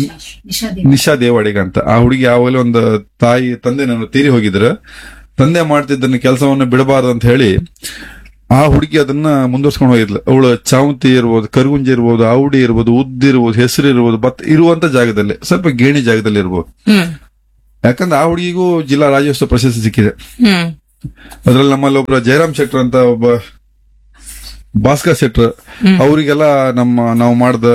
ನಿಶಾ ದೇವಾಡಿಗ ಅಂತ ಆ ಹುಡುಗಿ ಯಾವಾಗಲೂ ಒಂದು ತಾಯಿ ತಂದೆ ನಾನು ತೀರಿ ಹೋಗಿದ್ರು ತಂದೆ ಮಾಡ್ತಿದ್ದನ್ನ ಕೆಲಸವನ್ನು ಬಿಡಬಾರದು ಅಂತ ಹೇಳಿ ಆ ಹುಡುಗಿ ಅದನ್ನ ಮುಂದುವರ್ಸ್ಕೊಂಡು ಹೋಗಿದ್ಲು ಅವಳು ಚಾವಂತಿ ಇರ್ಬೋದು ಕರುಗುಂಜಿ ಇರ್ಬೋದು ಆವುಡಿ ಇರ್ಬೋದು ಉದ್ದು ಇರ್ಬೋದು ಹೆಸರು ಇರ್ಬೋದು ಭತ್ತ ಇರುವಂತ ಜಾಗದಲ್ಲಿ ಸ್ವಲ್ಪ ಗೇಣಿ ಜಾಗದಲ್ಲಿ ಇರ್ಬೋದು ಹ್ಮ್ ಯಾಕಂದ್ರೆ ಆ ಹುಡುಗಿಗೂ ಜಿಲ್ಲಾ ರಾಜ್ಯೋತ್ಸವ ಪ್ರಶಸ್ತಿ ಸಿಕ್ಕಿದೆ ಹ್ಮ್ ಅದ್ರಲ್ಲಿ ನಮ್ಮಲ್ಲಿ ಒಬ್ಬರ ಜಯರಾಮ್ ಶೆಟ್ರ್ ಅಂತ ಒಬ್ಬ ಭಾಸ್ಕರ್ ಶೆಟ್ರ್ ಅವರಿಗೆಲ್ಲ ನಮ್ಮ ನಾವು ಮಾಡಿದ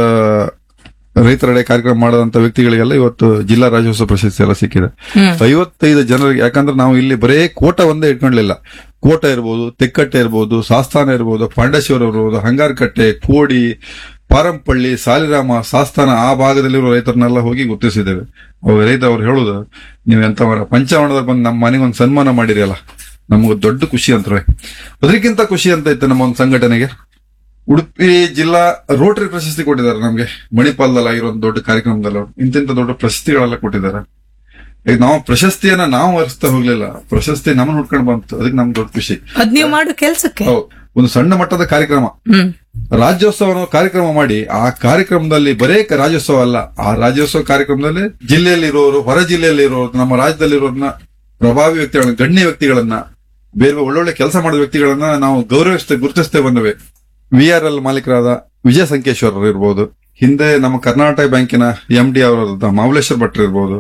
ರೈತರಡೆ ಕಾರ್ಯಕ್ರಮ ಮಾಡದಂತ ವ್ಯಕ್ತಿಗಳಿಗೆಲ್ಲ ಇವತ್ತು ಜಿಲ್ಲಾ ರಾಜ್ಯೋತ್ಸವ ಪ್ರಶಸ್ತಿ ಎಲ್ಲ ಸಿಕ್ಕಿದೆ ಹ್ಮ್. ಐವತ್ತೈದು ಜನರಿಗೆ ಯಾಕಂದ್ರೆ ನಾವು ಇಲ್ಲಿ ಬರೇ ಕೋಟ ಒಂದೇ ಇಟ್ಕೊಂಡ್ಲಿಲ್ಲ ಕೋಟ ಇರ್ಬೋದು ತೆಕ್ಕಟ್ಟೆ ಇರ್ಬೋದು ಸಾಸ್ತಾನ ಇರ್ಬೋದು ಪಾಂಡೇಶ್ವರ ಇರ್ಬೋದು ಹಂಗಾರಕಟ್ಟೆ ಕೋಡಿ ಪಾರಂಪಳ್ಳಿ ಸಾಲಿರಾಮ ಸಾಸ್ತಾನ ಆ ಭಾಗದಲ್ಲಿರುವ ರೈತರನ್ನೆಲ್ಲ ಹೋಗಿ ಗುರುತಿಸಿದ್ದೇವೆ ಅವಾಗ ರೈತ ಅವ್ರು ಹೇಳುದು ನೀವು ಎಂತ ಮರ ಪಂಚಾವಣದಲ್ಲಿ ಬಂದು ನಮ್ಮ ಮನೆಗೆ ಒಂದು ಸನ್ಮಾನ ಮಾಡಿರಿ ಅಲ್ಲ ನಮಗೂ ದೊಡ್ಡ ಖುಷಿ ಅಂತಾರೆ ಅದಕ್ಕಿಂತ ಖುಷಿ ಅಂತ ಇತ್ತು ನಮ್ಮ ಒಂದು ಸಂಘಟನೆಗೆ ಉಡುಪಿ ಜಿಲ್ಲಾ ರೋಟರಿ ಪ್ರಶಸ್ತಿ ಕೊಟ್ಟಿದ್ದಾರೆ ನಮ್ಗೆ ಮಣಿಪಾಲದಲ್ಲಿ ಆಗಿರೋ ಒಂದು ದೊಡ್ಡ ಕಾರ್ಯಕ್ರಮದಲ್ಲಿ ಅವ್ರು ಇಂತಿಂತ ದೊಡ್ಡ ಪ್ರಶಸ್ತಿಗಳೆಲ್ಲ ಕೊಟ್ಟಿದ್ದಾರೆ ಈಗ ನಾವು ಪ್ರಶಸ್ತಿಯನ್ನ ನಾವು ಹರಿಸ್ತಾ ಹೋಗ್ಲಿಲ್ಲ ಪ್ರಶಸ್ತಿ ನಮ್ಮನ್ನ ಹುಡ್ಕೊಂಡು ಬಂತು ಅದಕ್ಕೆ ನಮ್ಗೆ ದೊಡ್ಡ ಖುಷಿ ಅದ್ ನೀವು ಮಾಡೋ ಕೆಲ್ಸಕ್ಕೆ ಹೌದು ಒಂದು ಸಣ್ಣ ಮಟ್ಟದ ಕಾರ್ಯಕ್ರಮ ಹ್ಮ್ ರಾಜ್ಯೋತ್ಸವ ಅನ್ನೋ ಕಾರ್ಯಕ್ರಮ ಮಾಡಿ ಆ ಕಾರ್ಯಕ್ರಮದಲ್ಲಿ ಬರೇ ಕ- ರಾಜ್ಯೋತ್ಸವ ಅಲ್ಲ ಆ ರಾಜ್ಯೋತ್ಸವ ಕಾರ್ಯಕ್ರಮದಲ್ಲಿ ಜಿಲ್ಲೆಯಲ್ಲಿ ಇರೋರು ಹೊರ ಜಿಲ್ಲೆಯಲ್ಲಿ ಇರೋರು ನಮ್ಮ ರಾಜ್ಯದಲ್ಲಿ ಇರೋರ್ನ ಪ್ರಭಾವಿ ವ್ಯಕ್ತಿಗಳನ್ನ ಗಣ್ಯ ವ್ಯಕ್ತಿಗಳನ್ನ ಬೇರೆ ಬೇರೆ ಒಳ್ಳೊಳ್ಳೆ ಕೆಲಸ ಮಾಡಿದ ವ್ಯಕ್ತಿಗಳನ್ನ ನಾವು ಗೌರವಿಸ್ತೇ ಗುರುತಿಸ್ತೇ ಬಂದವೆ ವಿ ಆರ್ ಎಲ್ ಮಾಲೀಕರಾದ ವಿಜಯ ಸಂಕೇಶ್ವರರು ಇರ್ಬೋದು ಹಿಂದೆ ನಮ್ಮ ಕರ್ನಾಟಕ ಬ್ಯಾಂಕಿನ ಎಂ ಡಿ ಅವರಾದ ಮಾಮಲೇಶ್ವರ್ ಭಟ್ರು ಇರ್ಬೋದು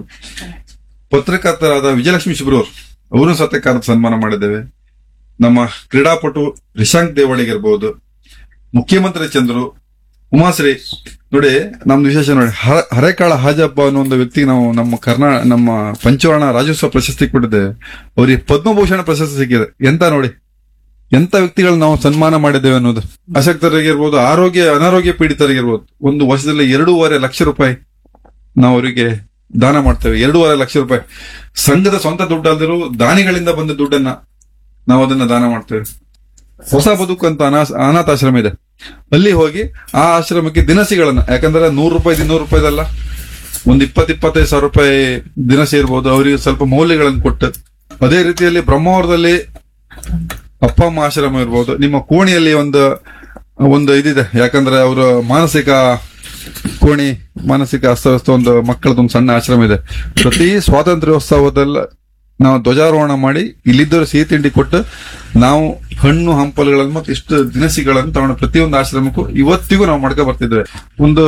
ಪತ್ರಕರ್ತರಾದ ವಿಜಯಲಕ್ಷ್ಮಿ ಶಿಬ್ರೂರ್ ಅವರು ಸತ್ಯಕಾರದ ಸನ್ಮಾನ ಮಾಡಿದ್ದೇವೆ ನಮ್ಮ ಕ್ರೀಡಾಪಟು ರಿಶಾಂಕ್ ದೇವಳಿಗೆ ಇರ್ಬೋದು ಮುಖ್ಯಮಂತ್ರಿ ಚಂದ್ರು ಉಮಾಶ್ರೀ ನೋಡಿ ನಮ್ದು ವಿಶೇಷ ನೋಡಿ ಹ- ಹರೇಕಾಳ ಹಾಜಪ್ಪ ಅನ್ನೋ ಒಂದು ವ್ಯಕ್ತಿಗೆ ನಾವು ನಮ್ಮ ಕರ್ನಾ ನಮ್ಮ ಪಂಚವರ್ಣ ರಾಜ್ಯೋತ್ಸವ ಪ್ರಶಸ್ತಿ ಕೊಟ್ಟಿದ್ದೇವೆ ಅವರಿಗೆ ಪದ್ಮಭೂಷಣ ಪ್ರಶಸ್ತಿ ಸಿಕ್ಕಿದೆ ಎಂತ ನೋಡಿ ಎಂತ ವ್ಯಕ್ತಿಗಳು ನಾವು ಸನ್ಮಾನ ಮಾಡಿದ್ದೇವೆ ಅನ್ನೋದು ಅಶಕ್ತರಿಗಿರ್ಬೋದು ಆರೋಗ್ಯ ಅನಾರೋಗ್ಯ ಪೀಡಿತರಿಗಿರ್ಬೋದು ಒಂದು ವರ್ಷದಲ್ಲಿ ಎರಡೂವರೆ ಲಕ್ಷ ರೂಪಾಯಿ ನಾವು ಅವರಿಗೆ ದಾನ ಮಾಡ್ತೇವೆ ಎರಡೂವರೆ ಲಕ್ಷ ರೂಪಾಯಿ ಸಂಘದ ಸ್ವಂತ ದುಡ್ಡು ಅಲ್ದಿರೋ ದಾನಿಗಳಿಂದ ಬಂದ ದುಡ್ಡನ್ನ ನಾವು ಅದನ್ನ ದಾನ ಮಾಡ್ತೇವೆ ಹೊಸ ಬದುಕು ಅಂತ ಅನಾಥ ಅನಾಥಾಶ್ರಮ ಇದೆ ಅಲ್ಲಿ ಹೋಗಿ ಆ ಆಶ್ರಮಕ್ಕೆ ದಿನಸಿಗಳನ್ನ ಯಾಕಂದ್ರೆ ನೂರು ರೂಪಾಯಿ ಇನ್ನೂರು ರೂಪಾಯಿದಲ್ಲ ಒಂದ್ ಇಪ್ಪತ್ ಇಪ್ಪತ್ತೈದು ಸಾವಿರ ರೂಪಾಯಿ ದಿನಸಿ ಇರ್ಬೋದು ಅವರಿಗೆ ಸ್ವಲ್ಪ ಮೌಲ್ಯಗಳನ್ನು ಕೊಟ್ಟು ಅದೇ ರೀತಿಯಲ್ಲಿ ಬ್ರಹ್ಮಾವರದಲ್ಲಿ ಅಪ್ಪ ಅಮ್ಮ ಆಶ್ರಮ ಇರ್ಬೋದು ನಿಮ್ಮ ಕೋಣಿಯಲ್ಲಿ ಒಂದು ಒಂದು ಇದಿದೆ ಯಾಕಂದ್ರೆ ಅವರ ಮಾನಸಿಕ ಕೋಣಿ ಮಾನಸಿಕ ಅಸ್ತವ್ಯಸ್ತ ಒಂದು ಮಕ್ಕಳದೊಂದು ಸಣ್ಣ ಆಶ್ರಮ ಇದೆ ಪ್ರತಿ ಸ್ವಾತಂತ್ರ್ಯೋತ್ಸವದಲ್ಲ ನಾವು ಧ್ವಜಾರೋಹಣ ಮಾಡಿ ಇಲ್ಲಿದ್ದವರು ಸಿಹಿ ತಿಂಡಿ ಕೊಟ್ಟು ನಾವು ಹಣ್ಣು ಹಂಪಲುಗಳನ್ನು ಮತ್ತು ಇಷ್ಟು ದಿನಸಿಗಳನ್ನು ತಗೊಂಡು ಪ್ರತಿಯೊಂದು ಆಶ್ರಮಕ್ಕೂ ಇವತ್ತಿಗೂ ನಾವು ಮಾಡ್ಕೊ ಬರ್ತಿದ್ದೇವೆ ಒಂದು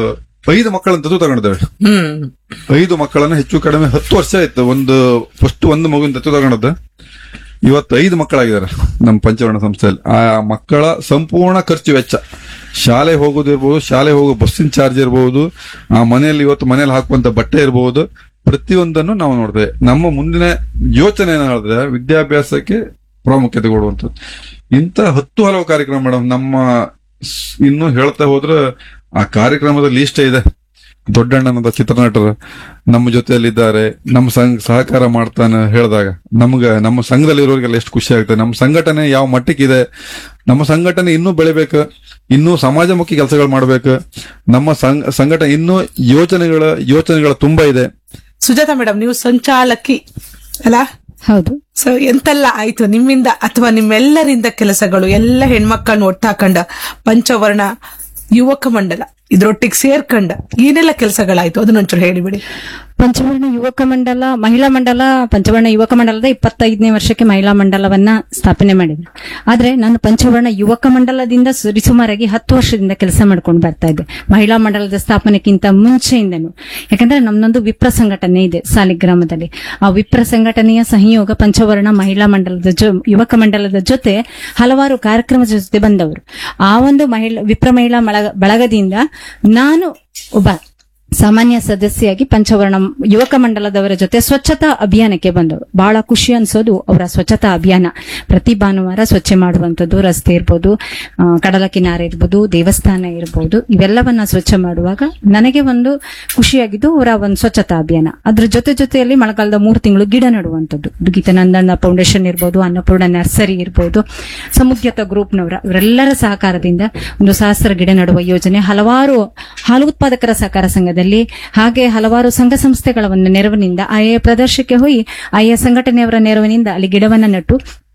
ಐದು ಮಕ್ಕಳನ್ನ ದತ್ತು ತಗೊಂಡಿದ್ದೇವೆ ಹ್ಮ್ ಐದು ಮಕ್ಕಳನ್ನ ಹೆಚ್ಚು ಕಡಿಮೆ ಹತ್ತು ವರ್ಷ ಆಯ್ತು ಒಂದು ಫಸ್ಟ್ ಒಂದು ಮಗುವಿನ ದತ್ತು ತಗೊಂಡದ್ದು ಇವತ್ತು ಐದು ಮಕ್ಕಳಾಗಿದ್ದಾರೆ ನಮ್ಮ ಪಂಚವರ್ಣ ಸಂಸ್ಥೆಯಲ್ಲಿ ಆ ಮಕ್ಕಳ ಸಂಪೂರ್ಣ ಖರ್ಚು ವೆಚ್ಚ ಶಾಲೆ ಹೋಗೋದಿರ್ಬೋದು ಶಾಲೆ ಹೋಗೋ ಬಸ್ಸಿನ ಚಾರ್ಜ್ ಇರಬಹುದು ಆ ಮನೆಯಲ್ಲಿ ಇವತ್ತು ಮನೇಲಿ ಹಾಕುವಂತ ಬಟ್ಟೆ ಇರಬಹುದು ಪ್ರತಿಯೊಂದನ್ನು ನಾವು ನೋಡ್ತೇವೆ ನಮ್ಮ ಮುಂದಿನ ಯೋಚನೆ ಏನು ಹೇಳಿದ್ರೆ ವಿದ್ಯಾಭ್ಯಾಸಕ್ಕೆ ಪ್ರಾಮುಖ್ಯತೆ ಕೊಡುವಂಥದ್ದು ಇಂಥ ಹತ್ತು ಹಲವು ಕಾರ್ಯಕ್ರಮ ಮೇಡಮ್ ನಮ್ಮ ಸ್- ಇನ್ನು ಹೇಳ್ತಾ ಹೋದ್ರೆ ಆ ಕಾರ್ಯಕ್ರಮದ ಲೀಸ್ಟ್ ಇದೆ ದೊಡ್ಡಣ್ಣನದ ಚಿತ್ರನಟರು ನಮ್ಮ ಜೊತೆಯಲ್ಲಿದ್ದಾರೆ ನಮ್ಮ ಸಂಘ ಸಹಕಾರ ಮಾಡ್ತಾನೆ ಹೇಳಿದಾಗ ನಮ್ಗ ನಮ್ಮ ಸಂಘದಲ್ಲಿರೋರಿಗೆಲ್ಲ ಎಷ್ಟು ಖುಷಿ ಆಗುತ್ತೆ ನಮ್ಮ ಸಂಘಟನೆ ಯಾವ ಮಟ್ಟಕ್ಕಿದೆ ನಮ್ಮ ಸಂಘಟನೆ ಇನ್ನೂ ಬೆಳಿಬೇಕು ಇನ್ನೂ ಸಮಾಜಮುಖಿ ಕೆಲಸಗಳು ಮಾಡ್ಬೇಕು ನಮ್ಮ ಸಂಘ ಸಂಘಟನೆ ಇನ್ನೂ ಯೋಚನೆಗಳ ಯೋಚನೆಗಳ ತುಂಬಾ ಇದೆ ಸುಜಾತ ಮೇಡಮ್ ನೀವು ಸಂಚಾಲಕಿ ಅಲ್ಲ ಹೌದು ಸೊ ಎಂತೆಲ್ಲ ಆಯ್ತು ನಿಮ್ಮಿಂದ ಅಥವಾ ನಿಮ್ಮೆಲ್ಲರಿಂದ ಕೆಲಸಗಳು ಎಲ್ಲ ಹೆಣ್ಮಕ್ಕಳನ್ನ ಒಟ್ಟಾಕಂಡ ಪಂಚವರ್ಣ ಯುವಕ ಮಂಡಲ ಇದ್ರೊಟ್ಟಿಗೆ ಸೇರ್ಕಂಡ ಏನೆಲ್ಲ ಕೆಲಸಗಳಾಯ್ತು ಅದನ್ನೊಂಚೂರು ಹೇಳಿಬಿಡಿ ಪಂಚವರ್ಣ ಯುವಕ ಮಂಡಲ ಮಹಿಳಾ ಮಂಡಲ ಪಂಚವರ್ಣ ಯುವಕ ಮಂಡಲದ ಇಪ್ಪತ್ತೈದನೇ ವರ್ಷಕ್ಕೆ ಮಹಿಳಾ ಮಂಡಲವನ್ನ ಸ್ಥಾಪನೆ ಮಾಡಿದೆ ಆದ್ರೆ ನಾನು ಪಂಚವರ್ಣ ಯುವಕ ಮಂಡಲದಿಂದ ಸರಿಸುಮಾರಾಗಿ ಹತ್ತು ವರ್ಷದಿಂದ ಕೆಲಸ ಮಾಡ್ಕೊಂಡು ಬರ್ತಾ ಇದ್ದೆ ಮಹಿಳಾ ಮಂಡಲದ ಸ್ಥಾಪನೆಗಿಂತ ಮುಂಚೆಯಿಂದನು ಯಾಕಂದ್ರೆ ನಮ್ದೊಂದು ವಿಪ್ರ ಸಂಘಟನೆ ಇದೆ ಸಾಲಿಗ್ರಾಮದಲ್ಲಿ ಆ ವಿಪ್ರ ಸಂಘಟನೆಯ ಸಹಯೋಗ ಪಂಚವರ್ಣ ಮಹಿಳಾ ಮಂಡಲದ ಜೊ ಯುವಕ ಮಂಡಲದ ಜೊತೆ ಹಲವಾರು ಕಾರ್ಯಕ್ರಮದ ಜೊತೆ ಬಂದವರು ಆ ಒಂದು ಮಹಿಳಾ ವಿಪ್ರ ಮಹಿಳಾ ಮಳ- ಬಳಗದಿಂದ ನಾನು ಒಬ್ಬ ಸಾಮಾನ್ಯ ಸದಸ್ಯೆಯಾಗಿ ಪಂಚವರ್ಣ ಯುವಕ ಮಂಡಲದವರ ಜೊತೆ ಸ್ವಚ್ಛತಾ ಅಭಿಯಾನಕ್ಕೆ ಬಂದವರು ಬಹಳ ಖುಷಿ ಅನ್ಸೋದು ಅವರ ಸ್ವಚ್ಛತಾ ಅಭಿಯಾನ ಪ್ರತಿ ಭಾನುವಾರ ಸ್ವಚ್ಛ ಮಾಡುವಂತದ್ದು ರಸ್ತೆ ಇರ್ಬೋದು ಆ, ಕಡಲ ಕಿನಾರೆ ಇರ್ಬೋದು ದೇವಸ್ಥಾನ ಇರ್ಬೋದು ಇವೆಲ್ಲವನ್ನ ಸ್ವಚ್ಛ ಮಾಡುವಾಗ ನನಗೆ ಒಂದು ಖುಷಿಯಾಗಿದ್ದು ಅವರ ಒಂದು ಸ್ವಚ್ಛತಾ ಅಭಿಯಾನ ಅದ್ರ ಜೊತೆ ಜೊತೆಯಲ್ಲಿ ಮಳೆಗಾಲದ ಮೂರು ತಿಂಗಳು ಗಿಡ ನೆಡುವಂಥದ್ದು ದುಗಿತ ನಂದಣ್ಣ ಫೌಂಡೇಶನ್ ಇರ್ಬೋದು ಅನ್ನಪೂರ್ಣ ನರ್ಸರಿ ಇರ್ಬೋದು ಸಮುದ್ಯತ ಗ್ರೂಪ್ನವರ ಇವರೆಲ್ಲರ ಸಹಕಾರದಿಂದ ಒಂದು ಸಹಸ್ರ ಗಿಡ ನೆಡುವ ಯೋಜನೆ ಹಲವಾರು ಹಾಲು ಉತ್ಪಾದಕರ ಸಹಕಾರ ಸಂಘದಲ್ಲಿ ಹಾಗೆ ಹಲವಾರು ಸಂಘ ಸಂಸ್ಥೆಗಳ ಒಂದು ನೆರವಿನಿಂದ ಆಯಾ ಪ್ರದರ್ಶಕ್ಕೆ ಹೋಗಿ ಆಯಾ ಸಂಘಟನೆಯವರ ನೆರವಿನಿಂದ ಅಲ್ಲಿ ಗಿಡವನ್ನ ನೆಟ್ಟು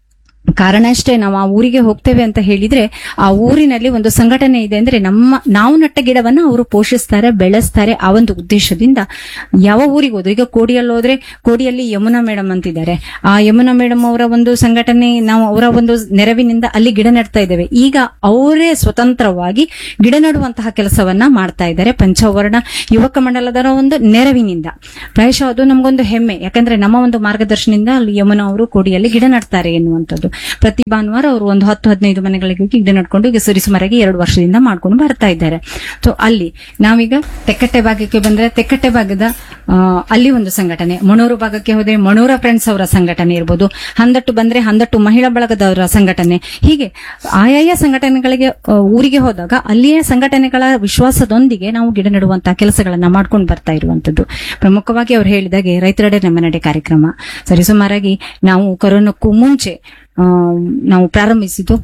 ಕಾರಣ ಅಷ್ಟೇ ನಾವು ಆ ಊರಿಗೆ ಹೋಗ್ತೇವೆ ಅಂತ ಹೇಳಿದ್ರೆ ಆ ಊರಿನಲ್ಲಿ ಒಂದು ಸಂಘಟನೆ ಇದೆ ಅಂದ್ರೆ ನಮ್ಮ ನಾವು ನಟ್ಟ ಗಿಡವನ್ನ ಅವರು ಪೋಷಿಸ್ತಾರೆ ಬೆಳೆಸ್ತಾರೆ ಆ ಒಂದು ಉದ್ದೇಶದಿಂದ ಯಾವ ಊರಿಗೆ ಹೋದ್ರು ಈಗ ಕೋಡಿಯಲ್ಲಿ ಹೋದ್ರೆ ಕೋಡಿಯಲ್ಲಿ ಯಮುನಾ ಮೇಡಮ್ ಅಂತಿದ್ದಾರೆ ಆ ಯಮುನಾ ಮೇಡಮ್ ಅವರ ಒಂದು ಸಂಘಟನೆ ನಾವು ಅವರ ಒಂದು ನೆರವಿನಿಂದ ಅಲ್ಲಿ ಗಿಡ ನೆಡ್ತಾ ಇದ್ದೇವೆ ಈಗ ಅವರೇ ಸ್ವತಂತ್ರವಾಗಿ ಗಿಡ ನೆಡುವಂತಹ ಕೆಲಸವನ್ನ ಮಾಡ್ತಾ ಇದ್ದಾರೆ ಪಂಚವರ್ಣ ಯುವಕ ಮಂಡಲದ ಒಂದು ನೆರವಿನಿಂದ ಪ್ರಾಯಶಃ ಅದು ನಮಗೊಂದು ಹೆಮ್ಮೆ ಯಾಕಂದ್ರೆ ನಮ್ಮ ಒಂದು ಮಾರ್ಗದರ್ಶನದಿಂದ ಅಲ್ಲಿ ಯಮುನಾ ಅವರು ಕೋಡಿಯಲ್ಲಿ ಗಿಡ ನೆಡ್ತಾರೆ ಎನ್ನುವಂಥದ್ದು ಪ್ರತಿ ಭಾನುವಾರ ಅವರು ಒಂದು ಹತ್ತು ಹದಿನೈದು ಮನೆಗಳಿಗೆ ಹೋಗಿ ಗಿಡ ನಡ್ಕೊಂಡು ಈಗ ಸುರಿಸುಮರೆಗೆ ಎರಡು ವರ್ಷದಿಂದ ಮಾಡ್ಕೊಂಡು ಬರ್ತಾ ಇದ್ದಾರೆ ಸೊ ಅಲ್ಲಿ ನಾವೀಗ ತೆಕ್ಕಟ್ಟೆ ಭಾಗಕ್ಕೆ ಬಂದ್ರೆ ತೆಕ್ಕಟ್ಟೆ ಭಾಗದ ಆ, ಅಲ್ಲಿ ಒಂದು ಸಂಘಟನೆ ಮಣೂರು ಭಾಗಕ್ಕೆ ಹೋದ್ರೆ ಮಣೂರ ಫ್ರೆಂಡ್ಸ್ ಅವರ ಸಂಘಟನೆ ಇರ್ಬೋದು ಹಂದಟ್ಟು ಬಂದ್ರೆ ಹಂದಟ್ಟು ಮಹಿಳಾ ಬಳಗದವರ ಸಂಘಟನೆ ಹೀಗೆ ಆಯಾಯ ಸಂಘಟನೆಗಳಿಗೆ ಆ, ಊರಿಗೆ ಹೋದಾಗ ಅಲ್ಲಿಯ ಸಂಘಟನೆಗಳ ವಿಶ್ವಾಸದೊಂದಿಗೆ ನಾವು ಗಿಡ ನೆಡುವಂತಹ ಕೆಲಸಗಳನ್ನ ಮಾಡ್ಕೊಂಡು ಬರ್ತಾ ಇರುವಂತದ್ದು ಪ್ರಮುಖವಾಗಿ ಅವ್ರು ಹೇಳಿದಾಗೆ ರೈತರಡೆ ನಮ್ಮ ನಡೆ ಕಾರ್ಯಕ್ರಮ ಸರಿಸುಮಾರಾಗಿ ನಾವು ಕೊರೋನಾಕ್ಕೂ ಮುಂಚೆ ಆ, ನಾವು ಪ್ರಾರಂಭಿಸಿದ್ದು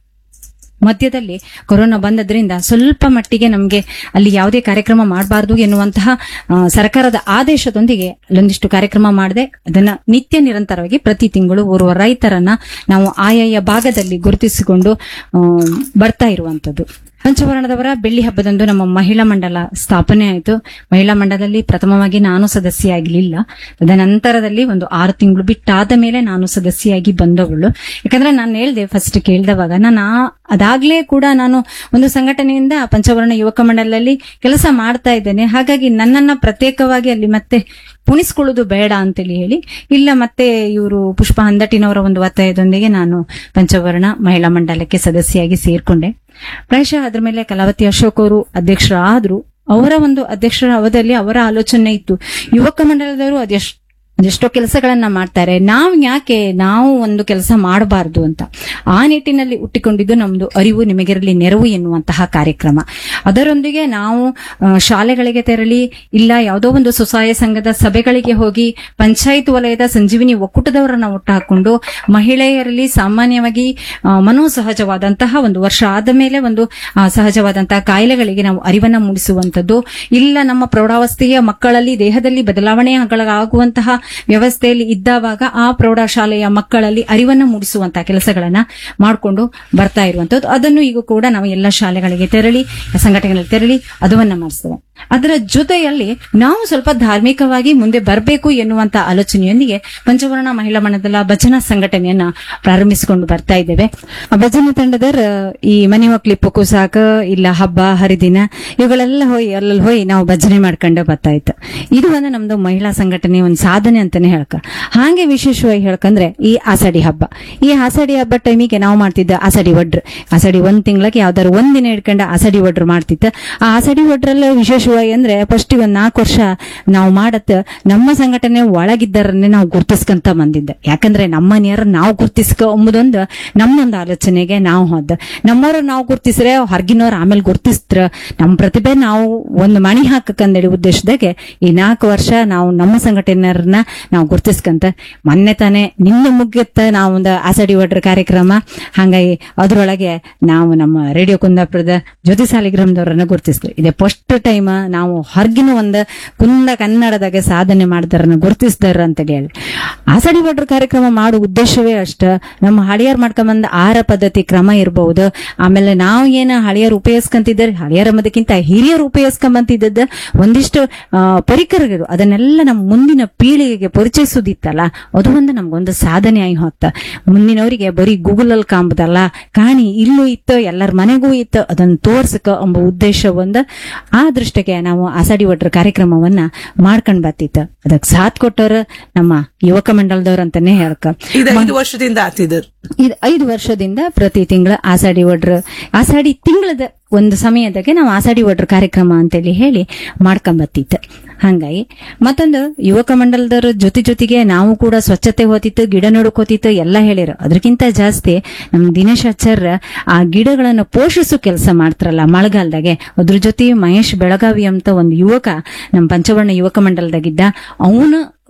ಮಧ್ಯದಲ್ಲಿ ಕೊರೋನಾ ಬಂದದ್ರಿಂದ ಸ್ವಲ್ಪ ಮಟ್ಟಿಗೆ ನಮಗೆ ಅಲ್ಲಿ ಯಾವುದೇ ಕಾರ್ಯಕ್ರಮ ಮಾಡಬಾರದು ಎನ್ನುವಂತಹ ಆ, ಸರ್ಕಾರದ ಆದೇಶದೊಂದಿಗೆ ಅಲ್ಲೊಂದಿಷ್ಟು ಕಾರ್ಯಕ್ರಮ ಮಾಡದೆ ಅದನ್ನ ನಿತ್ಯ ನಿರಂತರವಾಗಿ ಪ್ರತಿ ತಿಂಗಳು ಓರ್ವ ರೈತರನ್ನ ನಾವು ಆಯಾಯ ಭಾಗದಲ್ಲಿ ಗುರುತಿಸಿಕೊಂಡು ಆ, ಬರ್ತಾ ಇರುವಂತದ್ದು ಪಂಚವರ್ಣದವರ ಬೆಳ್ಳಿ ಹಬ್ಬದಂದು ನಮ್ಮ ಮಹಿಳಾ ಮಂಡಲ ಸ್ಥಾಪನೆ ಆಯಿತು ಮಹಿಳಾ ಮಂಡಲದಲ್ಲಿ ಪ್ರಥಮವಾಗಿ ನಾನು ಸದಸ್ಯೆಯಾಗಲಿಲ್ಲ ತದನಂತರದಲ್ಲಿ ಒಂದು ಆರು ತಿಂಗಳು ಬಿಟ್ಟಾದ ಮೇಲೆ ನಾನು ಸದಸ್ಯೆಯಾಗಿ ಬಂದವಳು ಯಾಕಂದ್ರೆ ನಾನು ಹೇಳ್ದೆ ಫಸ್ಟ್ ಕೇಳಿದವಾಗ ನಾನು ಆ- ಅದಾಗ್ಲೇ ಕೂಡ ನಾನು ಒಂದು ಸಂಘಟನೆಯಿಂದ ಪಂಚವರ್ಣ ಯುವಕ ಮಂಡಲದಲ್ಲಿ ಕೆಲಸ ಮಾಡ್ತಾ ಇದ್ದೇನೆ ಹಾಗಾಗಿ ನನ್ನನ್ನ ಪ್ರತ್ಯೇಕವಾಗಿ ಅಲ್ಲಿ ಮತ್ತೆ ಪುಣಿಸ್ಕೊಳ್ಳೋದು ಬೇಡ ಅಂತೇಳಿ ಹೇಳಿ ಇಲ್ಲ ಮತ್ತೆ ಇವರು ಪುಷ್ಪ ಹಂದಟಿನವರ ಒಂದು ಒತ್ತಾಯದೊಂದಿಗೆ ನಾನು ಪಂಚವರ್ಣ ಮಹಿಳಾ ಮಂಡಲಕ್ಕೆ ಸದಸ್ಯೆಯಾಗಿ ಸೇರ್ಕೊಂಡೆ ಪ್ರಾಯಶಃ ಅದ್ರ ಮೇಲೆ ಕಲಾವತಿ ಅಶೋಕ್ ಅವರು ಅಧ್ಯಕ್ಷರಾದ್ರು ಅವರ ಒಂದು ಅಧ್ಯಕ್ಷರ ಅವಧಿಯಲ್ಲಿ ಅವರ ಆಲೋಚನೆ ಇತ್ತು ಯುವಕ ಮಂಡಲದವರು ಅದೆಷ್ಟು ಅದೆಷ್ಟೋ ಕೆಲಸಗಳನ್ನ ಮಾಡ್ತಾರೆ ನಾವು ಯಾಕೆ ನಾವು ಒಂದು ಕೆಲಸ ಮಾಡಬಾರದು ಅಂತ ಆ ನಿಟ್ಟಿನಲ್ಲಿ ಹುಟ್ಟಿಕೊಂಡಿದ್ದು ನಮ್ದು ಅರಿವು ನಿಮಗಿರಲಿ ನೆರವು ಎನ್ನುವಂತಹ ಕಾರ್ಯಕ್ರಮ ಅದರೊಂದಿಗೆ ನಾವು ಆ, ಶಾಲೆಗಳಿಗೆ ತೆರಳಿ ಇಲ್ಲ ಯಾವುದೋ ಒಂದು ಸ್ವಸಹಾಯ ಸಂಘದ ಸಭೆಗಳಿಗೆ ಹೋಗಿ ಪಂಚಾಯತ್ ವಲಯದ ಸಂಜೀವಿನಿ ಒಕ್ಕೂಟದವರನ್ನ ಒಟ್ಟು ಹಾಕೊಂಡು ಮಹಿಳೆಯರಲ್ಲಿ ಸಾಮಾನ್ಯವಾಗಿ ಆ, ಮನೋಸಹಜವಾದಂತಹ ಒಂದು ವರ್ಷ ಆದ ಮೇಲೆ ಒಂದು ಆ, ಸಹಜವಾದಂತಹ ಕಾಯಿಲೆಗಳಿಗೆ ನಾವು ಅರಿವನ್ನ ಮೂಡಿಸುವಂತದ್ದು ಇಲ್ಲ ನಮ್ಮ ಪ್ರೌಢಾವಸ್ಥೆಯ ಮಕ್ಕಳಲ್ಲಿ ದೇಹದಲ್ಲಿ ಬದಲಾವಣೆಗಳಾಗುವಂತಹ ವ್ಯವಸ್ಥೆಯಲ್ಲಿ ಇದ್ದಾವಾಗ ಆ ಪ್ರೌಢಶಾಲೆಯ ಮಕ್ಕಳಲ್ಲಿ ಅರಿವನ್ನ ಮೂಡಿಸುವಂತಹ ಕೆಲಸಗಳನ್ನ ಮಾಡಿಕೊಂಡು ಬರ್ತಾ ಇರುವಂತದ್ದು ಅದನ್ನು ಈಗ ಕೂಡ ನಾವು ಎಲ್ಲ ಶಾಲೆಗಳಿಗೆ ತೆರಳಿ ಸಂಘಟನೆಗಳಿಗೆ ತೆರಳಿ ಅದವನ್ನ ಮಾಡಿಸ್ತೇವೆ ಅದರ ಜೊತೆಯಲ್ಲಿ ನಾವು ಸ್ವಲ್ಪ ಧಾರ್ಮಿಕವಾಗಿ ಮುಂದೆ ಬರಬೇಕು ಎನ್ನುವಂತ ಆಲೋಚನೆಯೊಂದಿಗೆ ಪಂಚವರ್ಣ ಮಹಿಳಾ ಮಂಡಲ ಭಜನಾ ಸಂಘಟನೆಯನ್ನ ಪ್ರಾರಂಭಿಸಿಕೊಂಡು ಬರ್ತಾ ಇದ್ದೇವೆ ಆ ಭಜನಾ ತಂಡದರ ಈ ಮನೆ ಮಕ್ಳಿಪ್ಪಕ್ಕೂ ಸಾಕ ಇಲ್ಲ ಹಬ್ಬ ಹರಿದಿನ ಇವುಗಳೆಲ್ಲ ಹೋಗಿ ಅಲ್ಲಲ್ಲಿ ಹೋಗಿ ನಾವು ಭಜನೆ ಮಾಡ್ಕೊಂಡು ಬರ್ತಾ ಇತ್ತು ಇದು ಒಂದು ನಮ್ದು ಮಹಿಳಾ ಸಂಘಟನೆ ಒಂದು ಸಾಧನೆ ಅಂತಾನೆ ಹೇಳ್ಕ ಹಾಗೆ ವಿಶೇಷವಾಗಿ ಹೇಳ್ಕಂದ್ರೆ ಈ ಆಸಡಿ ಹಬ್ಬ ಈ ಆಸಡಿ ಹಬ್ಬ ಟೈಮಿಗೆ ನಾವು ಮಾಡ್ತಿದ್ದ ಆಸಡಿ ಒಡ್ರು ಆಸಡಿ ಒಂದ್ ತಿಂಗಳಿಗೆ ಯಾವ್ದಾರು ಒಂದ್ ದಿನ ಇಟ್ಕೊಂಡು ಆಸಡಿ ಒಡ್ರು ಮಾಡ್ತಿದ್ದ ಆ ಆಸಡಿ ಒಡ್ರಲ್ಲಿ ವಿಶೇಷವಾಗಿ ಅಂದ್ರೆ ಫಸ್ಟ್ ಒಂದ್ ನಾಲ್ಕು ವರ್ಷ ನಾವು ಮಾಡತ್ ನಮ್ಮ ಸಂಘಟನೆ ಒಳಗಿದ್ದರನ್ನೇ ನಾವು ಗುರ್ತಿಸ್ಕೊಂತ ಬಂದಿದ್ದೆ ಯಾಕಂದ್ರೆ ನಮ್ಮ ಮನೆಯವ್ರ ನಾವು ಗುರ್ತಿಸ್ಕೊ ಎಂಬುದೊಂದು ನಮ್ಮೊಂದು ಆಲೋಚನೆಗೆ ನಾವು ಹೋದ ನಮ್ಮವ್ರ ನಾವು ಗುರ್ತಿಸ್ರೆ ಹೊರಗಿನವ್ರು ಆಮೇಲೆ ಗುರ್ತಿಸ್ತ್ರ ನಮ್ಮ ಪ್ರತಿಭೆ ನಾವು ಒಂದು ಮಣಿ ಹಾಕಕ್ಕಂದೇಳಿ ಉದ್ದೇಶದಾಗೆ ಈ ನಾಲ್ಕು ವರ್ಷ ನಾವು ನಮ್ಮ ಸಂಘಟನೆಯವ್ರನ್ನ ನಾವು ಗುರ್ತಿಸ್ಕಂತ ಮೊನ್ನೆ ತಾನೇ ನಿನ್ನ ಮುಗಿಯುತ್ತ ನಾವು ಒಂದು ಆಸಡಿ ಒಡ್ರ ಕಾರ್ಯಕ್ರಮ ಹಂಗಾಗಿ ಅದ್ರೊಳಗೆ ನಾವು ನಮ್ಮ ರೇಡಿಯೋ ಕುಂದಾಪುರದ ಜ್ಯೋತಿ ಸಾಲಿಗ್ರಾಮದವ್ರನ್ನ ಗುರ್ತಿಸ್ತೀವಿ ಇದೇ ಫಸ್ಟ್ ಟೈಮ್ ನಾವು ಹೊರಗಿನ ಒಂದು ಕುಂದ ಕನ್ನಡದಾಗ ಸಾಧನೆ ಮಾಡಿದಾರನ್ನ ಗುರ್ತಿಸ್ದಾರ ಅಂತ ಹೇಳಿ ಆಸಡಿ ಒಡ್ರ ಕಾರ್ಯಕ್ರಮ ಮಾಡೋ ಉದ್ದೇಶವೇ ಅಷ್ಟ ನಮ್ಮ ಹಳಿಯರ್ ಮಾಡ್ಕೊಂಬಂದ ಆಹಾರ ಪದ್ಧತಿ ಕ್ರಮ ಇರಬಹುದು ಆಮೇಲೆ ನಾವು ಏನ ಹಳಿಯರ್ ಉಪಯೋಗಿಸ್ಕೊಂತಿದ್ದಾರೆ ಹಳಿಯರ ಮದಕ್ಕಿಂತ ಹಿರಿಯರು ಉಪಯೋಗಿಸ್ಕೊಂಬಂತಿದ್ದದ್ದು ಒಂದಿಷ್ಟು ಆ, ಪರಿಕರಗಳು ಅದನ್ನೆಲ್ಲ ನಮ್ಮ ಮುಂದಿನ ಪೀಳಿಗೆಗೆ ಪರಿಚಯಿಸೋದಿತ್ತಲ್ಲ ಅದು ಒಂದು ನಮ್ಗೊಂದು ಸಾಧನೆ ಆಗಿ ಹೊತ್ತ ಮುಂದಿನವರಿಗೆ ಬರೀ ಗೂಗಲ್ ಅಲ್ಲಿ ಕಾಂಬುದಲ್ಲ ಕಾಣಿ ಇಲ್ಲೂ ಇತ್ತು ಎಲ್ಲರ ಮನೆಗೂ ಇತ್ತು ಅದನ್ನ ತೋರ್ಸಕ ಎಂಬ ಉದ್ದೇಶ ಒಂದು ಆ ದೃಷ್ಟಿಗೆ ನಾವು ಆಸಾಡಿ ಒಟ್ರ ಕಾರ್ಯಕ್ರಮವನ್ನ ಮಾಡ್ಕೊಂಡ್ ಬರ್ತಿತ್ತು ಅದಕ್ಕೆ ಸಾಥ್ ಕೊಟ್ಟವ್ರು ನಮ್ಮ ಯುವಕ ಮಂಡಲದವ್ರು ಅಂತಾನೆ ಹೇಳ್ಕ ಇದು ಐದು ವರ್ಷದಿಂದ ಆತಿದ್ದು ಇದು ಐದು ವರ್ಷದಿಂದ ಪ್ರತಿ ತಿಂಗಳ ಆಸಾಡಿ ಒಡ್ರ ಆಸಾಡಿ ತಿಂಗಳದ ಒಂದು ಸಮಯದಾಗೆ ನಾವು ಆಸಾಡಿ ಒಡ್ರ ಕಾರ್ಯಕ್ರಮ ಅಂತೇಳಿ ಹೇಳಿ ಮಾಡ್ಕೊಂಬತ್ತಿತ್ತು ಹಂಗಾಗಿ ಮತ್ತೊಂದು ಯುವಕ ಮಂಡಲದವ್ರ ಜೊತೆ ಜೊತೆಗೆ ನಾವು ಕೂಡ ಸ್ವಚ್ಛತೆ ಹೋತಿತ್ತು ಗಿಡ ನೋಡ್ಕೋತಿತ್ತು ಎಲ್ಲ ಹೇಳಿರು ಅದಕ್ಕಿಂತ ಜಾಸ್ತಿ ನಮ್ ದಿನೇಶ್ ಆಚಾರ್ಯ ಆ ಗಿಡಗಳನ್ನು ಪೋಷಿಸೋ ಕೆಲಸ ಮಾಡ್ತಾರಲ್ಲ ಮಳೆಗಾಲದಾಗೆ ಅದ್ರ ಜೊತೆ ಮಹೇಶ್ ಬೆಳಗಾವಿ ಅಂತ ಒಂದು ಯುವಕ ನಮ್ಮ ಪಂಚವರ್ಣ ಯುವಕ ಮಂಡಲದಾಗಿದ್ದ ಅವನು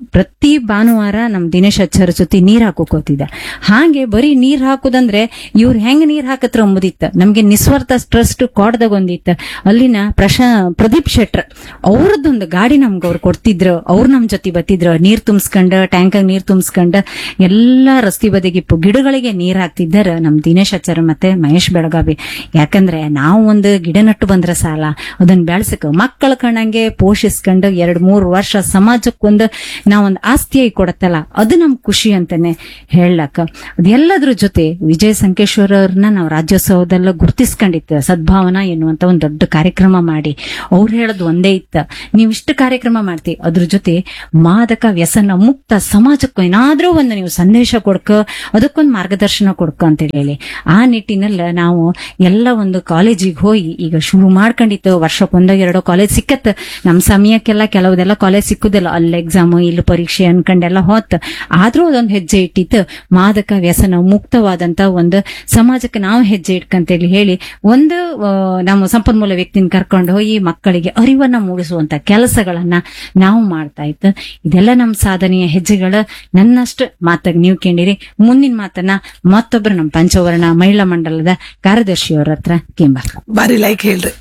ಪ್ರತಿ ಭಾನುವಾರ ನಮ್ ದಿನೇಶ್ ಅಚ್ಚರ ಜೊತೆ ನೀರ್ ಹಾಕೋಕ್ ಹೋತಿದ್ದೆ ಹಾಗೆ ಬರೀ ನೀರ್ ಹಾಕುದಂದ್ರೆ ಇವ್ರು ಹೆಂಗ್ ನೀರ್ ಹಾಕತ್ರ ಅಂಬುದಿತ್ತ ನಮ್ಗೆ ನಿಸ್ವಾರ್ಥ ಟ್ರಸ್ಟ್ ಕೋಡ್ದಾಗ ಒಂದಿತ್ತ ಅಲ್ಲಿನ ಪ್ರಶಾ ಪ್ರದೀಪ್ ಶೆಟ್ರ್ ಅವ್ರದ್ದೊಂದು ಗಾಡಿ ನಮ್ಗೆ ಅವ್ರು ಕೊಡ್ತಿದ್ರು ಅವ್ರು ನಮ್ ಜೊತೆ ಬತ್ತಿದ್ರು ನೀರ್ ತುಂಬಿಸ್ಕೊಂಡ ಟ್ಯಾಂಕಾಗ ನೀರ್ ತುಂಬಿಸ್ಕೊಂಡ ಎಲ್ಲಾ ರಸ್ತೆ ಬದಿಗೆ ಪು- ಗಿಡಗಳಿಗೆ ನೀರ್ ಹಾಕ್ತಿದ್ದಾರ ನಮ್ ದಿನೇಶ್ ಆಚಾರ ಮತ್ತೆ ಮಹೇಶ್ ಬೆಳಗಾವಿ ಯಾಕಂದ್ರೆ ನಾವು ಒಂದು ಗಿಡ ನಟ್ಟು ಬಂದ್ರೆ ಸಾಲ ಅದನ್ನ ಬೆಳ್ಸಕ್ ಮಕ್ಕಳ ಕಣಂಗೆ ಪೋಷಿಸ್ಕೊಂಡು ಎರಡ್ ಮೂರ್ ವರ್ಷ ಸಮಾಜಕ್ಕೊಂದು ನಾವೊಂದು ಆಸ್ತಿಯಾಗಿ ಕೊಡತ್ತಲ್ಲ ಅದು ನಮ್ ಖುಷಿ ಅಂತಾನೆ ಹೇಳಕ್ಕ ಅದೆಲ್ಲದ್ರ ಜೊತೆ ವಿಜಯ ಸಂಕೇಶ್ವರ ಅವ್ರನ್ನ ನಾವು ರಾಜ್ಯೋತ್ಸವದಲ್ಲ ಗುರ್ತಿಸ್ಕೊಂಡಿತ್ತು ಸದ್ಭಾವನಾ ಎನ್ನುವಂತ ಒಂದು ದೊಡ್ಡ ಕಾರ್ಯಕ್ರಮ ಮಾಡಿ ಅವ್ರು ಹೇಳೋದು ಒಂದೇ ಇತ್ತ ನೀವು ಇಷ್ಟು ಕಾರ್ಯಕ್ರಮ ಮಾಡ್ತಿ ಅದ್ರ ಜೊತೆ ಮಾದಕ ವ್ಯಸನ ಮುಕ್ತ ಸಮಾಜಕ್ಕೂ ಏನಾದ್ರೂ ಒಂದು ನೀವು ಸಂದೇಶ ಕೊಡ್ಕ ಅದಕ್ಕೊಂದು ಮಾರ್ಗದರ್ಶನ ಕೊಡ್ಕ ಅಂತ ಹೇಳಿ ಆ ನಿಟ್ಟಿನಲ್ಲಿ ನಾವು ಎಲ್ಲ ಒಂದು ಕಾಲೇಜಿಗೆ ಹೋಗಿ ಈಗ ಶುರು ಮಾಡ್ಕೊಂಡಿತ್ತು ವರ್ಷಕ್ಕೊಂದೋ ಎರಡೋ ಕಾಲೇಜ್ ಸಿಕ್ಕತ್ ನಮ್ ಸಮಯಕ್ಕೆಲ್ಲ ಕೆಲವುದೆಲ್ಲ ಕಾಲೇಜ್ ಸಿಕ್ಕುದಿಲ್ಲ ಅಲ್ಲಿ ಎಕ್ಸಾಮ್ ಇಲ್ಲಿ ಪರೀಕ್ಷೆ ಅನ್ಕೊಂಡೆಲ್ಲ ಹೋತ್ ಆದ್ರೂ ಅದೊಂದು ಹೆಜ್ಜೆ ಇಟ್ಟಿತ್ತು ಮಾದಕ ವ್ಯಸನ ಮುಕ್ತವಾದಂತ ಒಂದು ಸಮಾಜಕ್ಕೆ ನಾವು ಹೆಜ್ಜೆ ಇಟ್ಕಂತೇಳಿ ಹೇಳಿ ಒಂದು ಆ, ನಮ್ಮ ಸಂಪನ್ಮೂಲ ವ್ಯಕ್ತಿನ ಕರ್ಕೊಂಡು ಹೋಗಿ ಮಕ್ಕಳಿಗೆ ಅರಿವನ್ನ ಮೂಡಿಸುವಂತ ಕೆಲಸಗಳನ್ನ ನಾವು ಮಾಡ್ತಾ ಇತ್ತು ಇದೆಲ್ಲ ನಮ್ಮ ಸಾಧನೆಯ ಹೆಜ್ಜೆಗಳ ನನ್ನಷ್ಟು ಮಾತಾಗ ನೀವು ಕೇಳಿರಿ ಮುಂದಿನ ಮಾತನ್ನ ಮತ್ತೊಬ್ರು ನಮ್ಮ ಪಂಚವರ್ಣ ಮಹಿಳಾ ಮಂಡಲದ ಕಾರ್ಯದರ್ಶಿಯವರ ಹತ್ರ ಕೇಂಬ ಬಾರಿ ಲೈಕ್ ಹೇಳ್ರಿ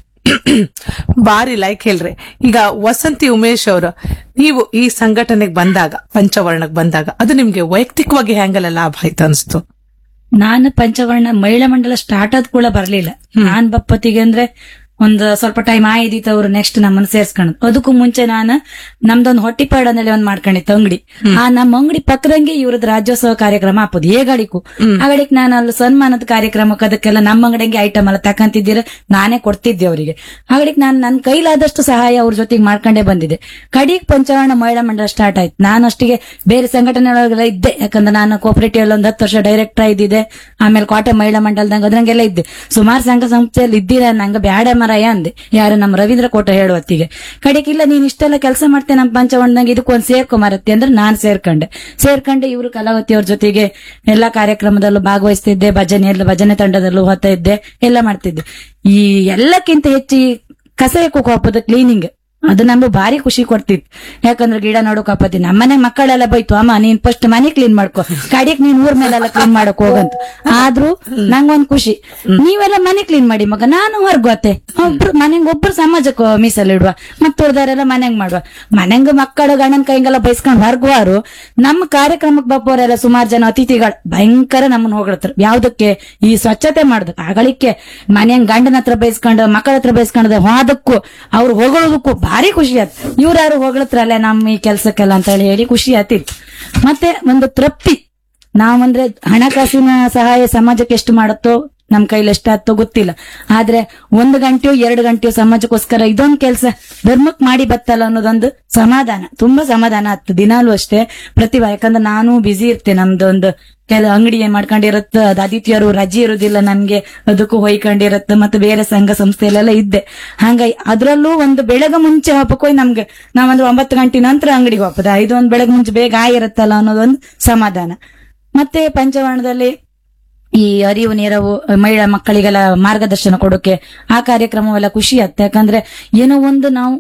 ಬಾರಿ ಲೈಕ್ ಹೇಳ್ರಿ ಈಗ ವಸಂತಿ ಉಮೇಶ್ ಅವರು ನೀವು ಈ ಸಂಘಟನೆಗೆ ಬಂದಾಗ ಪಂಚವರ್ಣಕ್ ಬಂದಾಗ ಅದು ನಿಮ್ಗೆ ವೈಯಕ್ತಿಕವಾಗಿ ಹೆಂಗಲ್ಲ ಲಾಭ ಆಯ್ತು ಅನ್ಸ್ತು ನಾನು ಪಂಚವರ್ಣ ಮಹಿಳಾ ಮಂಡಲ ಸ್ಟಾರ್ಟ್ ಆದ್ ಕೂಡ ಬರ್ಲಿಲ್ಲ ನಾನ್ ಬಪ್ಪತ್ತಿಗೆ ಅಂದ್ರೆ ಒಂದ್ ಸ್ವಲ್ಪ ಟೈಮ್ ಆಯ್ದಿತ್ತು ಅವ್ರು ನೆಕ್ಸ್ಟ್ ನಮ್ಮನ್ನ ಸೇರ್ಸ್ಕೊಂಡ್ ಅದಕ್ಕೂ ಮುಂಚೆ ನಾನು ನಮ್ದೊಂದು ಹೊಟ್ಟಿಪಾಡನಲ್ಲಿ ಒಂದ್ ಮಾಡ್ಕೊಂಡಿತ್ತು ಅಂಗಡಿ ಆ ನಮ್ಮ ಅಂಗಡಿ ಪಕ್ಕದಂಗೆ ಇವ್ರದ್ ರಾಜ್ಯೋತ್ಸವ ಕಾರ್ಯಕ್ರಮ ಹಾಪುದು ಹೇಗಾಡಿಕು ಆಗಳಿಕ್ ನಾನು ಅಲ್ಲಿ ಸನ್ಮಾನದ ಕಾರ್ಯಕ್ರಮಕ್ಕೆ ಅದಕ್ಕೆಲ್ಲ ನಮ್ಮ ಅಂಗಡಿಗೆ ಐಟಮ್ ಎಲ್ಲ ತಕಂತಿದ್ದೀರ ನಾನೇ ಕೊಡ್ತಿದ್ದೆ ಅವರಿಗೆ ಆಗಳಿಕ್ ನಾನು ನನ್ನ ಕೈಲಾದಷ್ಟು ಸಹಾಯ ಅವ್ರ ಜೊತೆಗೆ ಮಾಡ್ಕೊಂಡೇ ಬಂದಿದೆ ಕಡಿಗ್ ಪಂಚವರ್ಣ ಮಹಿಳಾ ಮಂಡಲ ಸ್ಟಾರ್ಟ್ ಆಯ್ತು ನಾನು ಅಷ್ಟಿಗೆ ಬೇರೆ ಸಂಘಟನೆಗಳೊಳಗೆಲ್ಲ ಇದ್ದೆ ಯಾಕಂದ್ರೆ ನಾನು ಕೋಪರೇಟಿವ್ ಅಲ್ಲಿ ಒಂದ್ ಹತ್ತು ವರ್ಷ ಡೈರೆಕ್ಟರ್ ಇದ್ದಿದ್ದೆ ಆಮೇಲೆ ಕೋಟೆ ಮಹಿಳಾ ಮಂಡಲದಂಗ ಅದ್ರಂಗೆಲ್ಲ ಇದ್ದೆ ಸುಮಾರು ಸಂಘ ಸಂಸ್ಥೆಯಲ್ಲಿ ಇದ್ದೀರ ನಂಗೆ ಬ್ಯಾಡ ಮರಯ ಅಂದೆ ಯಾರು ನಮ್ಮ ರವೀಂದ್ರ ಕೋಟ ಹೇಳುವತ್ತಿಗೆ ಕಡೆಗಿಲ್ಲ ನೀನ್ ಇಷ್ಟೆಲ್ಲ ಕೆಲಸ ಮಾಡ್ತೇನೆ ನಮ್ಮ ಪಂಚವಣ್ಣಂಗೆ ಇದಕ್ಕೊಂದು ಸೇರ್ಕೊ ಮರತ್ತೆ ಅಂದ್ರೆ ನಾನ್ ಸೇರ್ಕೊಂಡೆ ಸೇರ್ಕೊಂಡೆ ಇವರು ಕಲಾವತಿ ಅವ್ರ ಜೊತೆಗೆ ಎಲ್ಲಾ ಕಾರ್ಯಕ್ರಮದಲ್ಲೂ ಭಾಗವಹಿಸ್ತಿದ್ದೆ ಭಜನೆಯಲ್ಲೂ ಭಜನೆ ತಂಡದಲ್ಲೂ ಹೋಗ್ತಾ ಇದ್ದೆ ಎಲ್ಲ ಮಾಡ್ತಿದ್ದೆ ಈ ಎಲ್ಲಕ್ಕಿಂತ ಹೆಚ್ಚು ಈ ಕಸ ಕೋಪದ ಕ್ಲೀನಿಂಗ್ ಅದು ನಮ್ಗೆ ಭಾರಿ ಖುಷಿ ಕೊಡ್ತಿತ್ತು ಯಾಕಂದ್ರೆ ಗಿಡ ನೋಡೋಕ್ ಆಪತ್ತಿ ನಮ್ಮನೆ ಮಕ್ಕಳೆಲ್ಲ ಬೈತು ಅಮ್ಮ ನೀನ್ ಫಸ್ಟ್ ಮನೆ ಕ್ಲೀನ್ ಮಾಡ್ಕೊ ಕಡಿಕ್ ನೀನ್ ಊರ್ ಮೇಲೆಲ್ಲ ಕ್ಲೀನ್ ಮಾಡಕ್ ಹೋಗಂತ ಆದ್ರೂ ನಂಗೊಂದ್ ಖುಷಿ ನೀವೆಲ್ಲ ಮನೆ ಕ್ಲೀನ್ ಮಾಡಿ ಮಗ ನಾನು ಹೊರ್ಗೋತೆ ಒಬ್ರು ಮನೆಗ್ ಒಬ್ರು ಸಮಾಜಕ್ಕೆ ಮೀಸಲಿಡುವ ಮತ್ತ ಉಳ್ದಾರೆಲ್ಲ ಮನೆಗ್ ಮಾಡುವ ಮನೆಂಗ ಮಕ್ಕಳು ಗಂಡನ ಕೈಗೆಲ್ಲ ಬೈಸ್ಕೊಂಡ್ ಹೊರ್ಗುವಾರು ನಮ್ಮ ಕಾರ್ಯಕ್ರಮಕ್ಕೆ ಬಪ್ಪೋರೆಲ್ಲ ಸುಮಾರು ಜನ ಅತಿಥಿಗಳು ಭಯಂಕರ ನಮ್ಮನ್ನ ಹೊಗಳ್ತಾರೆ ಯಾವ್ದಕ್ಕೆ ಈ ಸ್ವಚ್ಛತೆ ಮಾಡುದಕ್ಕೆ ಆಗಳಿಕ್ಕೆ ಮನೆಯಂಗ್ ಗಂಡನ ಹತ್ರ ಬೈಸ್ಕೊಂಡು ಮಕ್ಕಳ ಹತ್ರ ಬೈಸ್ಕೊಂಡ್ ಹೋದಕ್ಕೂ ಅವ್ರು ಹೊಗಳೋದಕ್ಕೂ ಭಾರಿ ಖುಷಿ ಆಯ್ತು ಇವ್ರ್ಯಾರು ಹೊಗಳತ್ರಲ್ಲ ನಮ್ಮ ಈ ಕೆಲ್ಸಕ್ಕೆಲ್ಲ ಅಂತ ಹೇಳಿ ಹೇಳಿ ಖುಷಿ ಆತಿತ್ತು ಮತ್ತೆ ಒಂದು ತೃಪ್ತಿ ನಾವಂದ್ರೆ ಹಣಕಾಸಿನ ಸಹಾಯ ಸಮಾಜಕ್ಕೆ ಎಷ್ಟು ಮಾಡುತ್ತೋ ನಮ್ ಕೈಲಿ ಎಷ್ಟಾಗ್ತೋ ಗೊತ್ತಿಲ್ಲ ಆದ್ರೆ ಒಂದು ಗಂಟೆಯೋ ಎರಡು ಗಂಟೆಯೋ ಸಮಾಜಕ್ಕೋಸ್ಕರ ಇದೊಂದು ಕೆಲಸ ಧರ್ಮಕ್ ಮಾಡಿ ಬತ್ತಲ್ಲ ಅನ್ನೋದೊಂದು ಸಮಾಧಾನ ತುಂಬಾ ಸಮಾಧಾನ ಆಗ್ತದೆ ದಿನಾಲೂ ಅಷ್ಟೇ ಪ್ರತಿಭಾ ಯಾಕಂದ್ರೆ ನಾನು ಬಿಸಿ ಇರ್ತೇನೆ ನಮ್ದೊಂದು ಕೆಲ ಅಂಗಡಿ ಏನ್ ಮಾಡ್ಕೊಂಡಿರತ್ತ ಅದು ಆದಿತ್ಯರು ರಜೆ ಇರುದಿಲ್ಲ ನಮ್ಗೆ ಅದಕ್ಕೂ ಹೊಯ್ಕೊಂಡಿರತ್ತ ಮತ್ತೆ ಬೇರೆ ಸಂಘ ಸಂಸ್ಥೆಯಲ್ಲೆಲ್ಲ ಇದ್ದೆ ಹಂಗಾಗಿ ಅದ್ರಲ್ಲೂ ಒಂದು ಬೆಳಗ ಮುಂಚೆ ಹಬ್ಬಕ್ಕೆ ಹೋಯ್ ನಮ್ಗೆ ನಾವೊಂದು ಒಂಬತ್ತು ಗಂಟೆ ನಂತರ ಅಂಗಡಿಗೆ ಹೋಗ್ತದ ಇದೊಂದು ಬೆಳಗ್ಗೆ ಮುಂಚೆ ಬೇಗ ಆಗಿರತ್ತಲ್ಲ ಅನ್ನೋದೊಂದು ಸಮಾಧಾನ ಮತ್ತೆ ಪಂಚವರ್ಣದಲ್ಲಿ ಈ ಅರಿವು ನೆರವು ಮಹಿಳಾ ಮಕ್ಕಳಿಗೆಲ್ಲ ಮಾರ್ಗದರ್ಶನ ಕೊಡೋಕೆ ಆ ಕಾರ್ಯಕ್ರಮವೆಲ್ಲ ಖುಷಿ ಆಗುತ್ತೆ ಯಾಕಂದ್ರೆ ಏನೋ ಒಂದು ನಾವು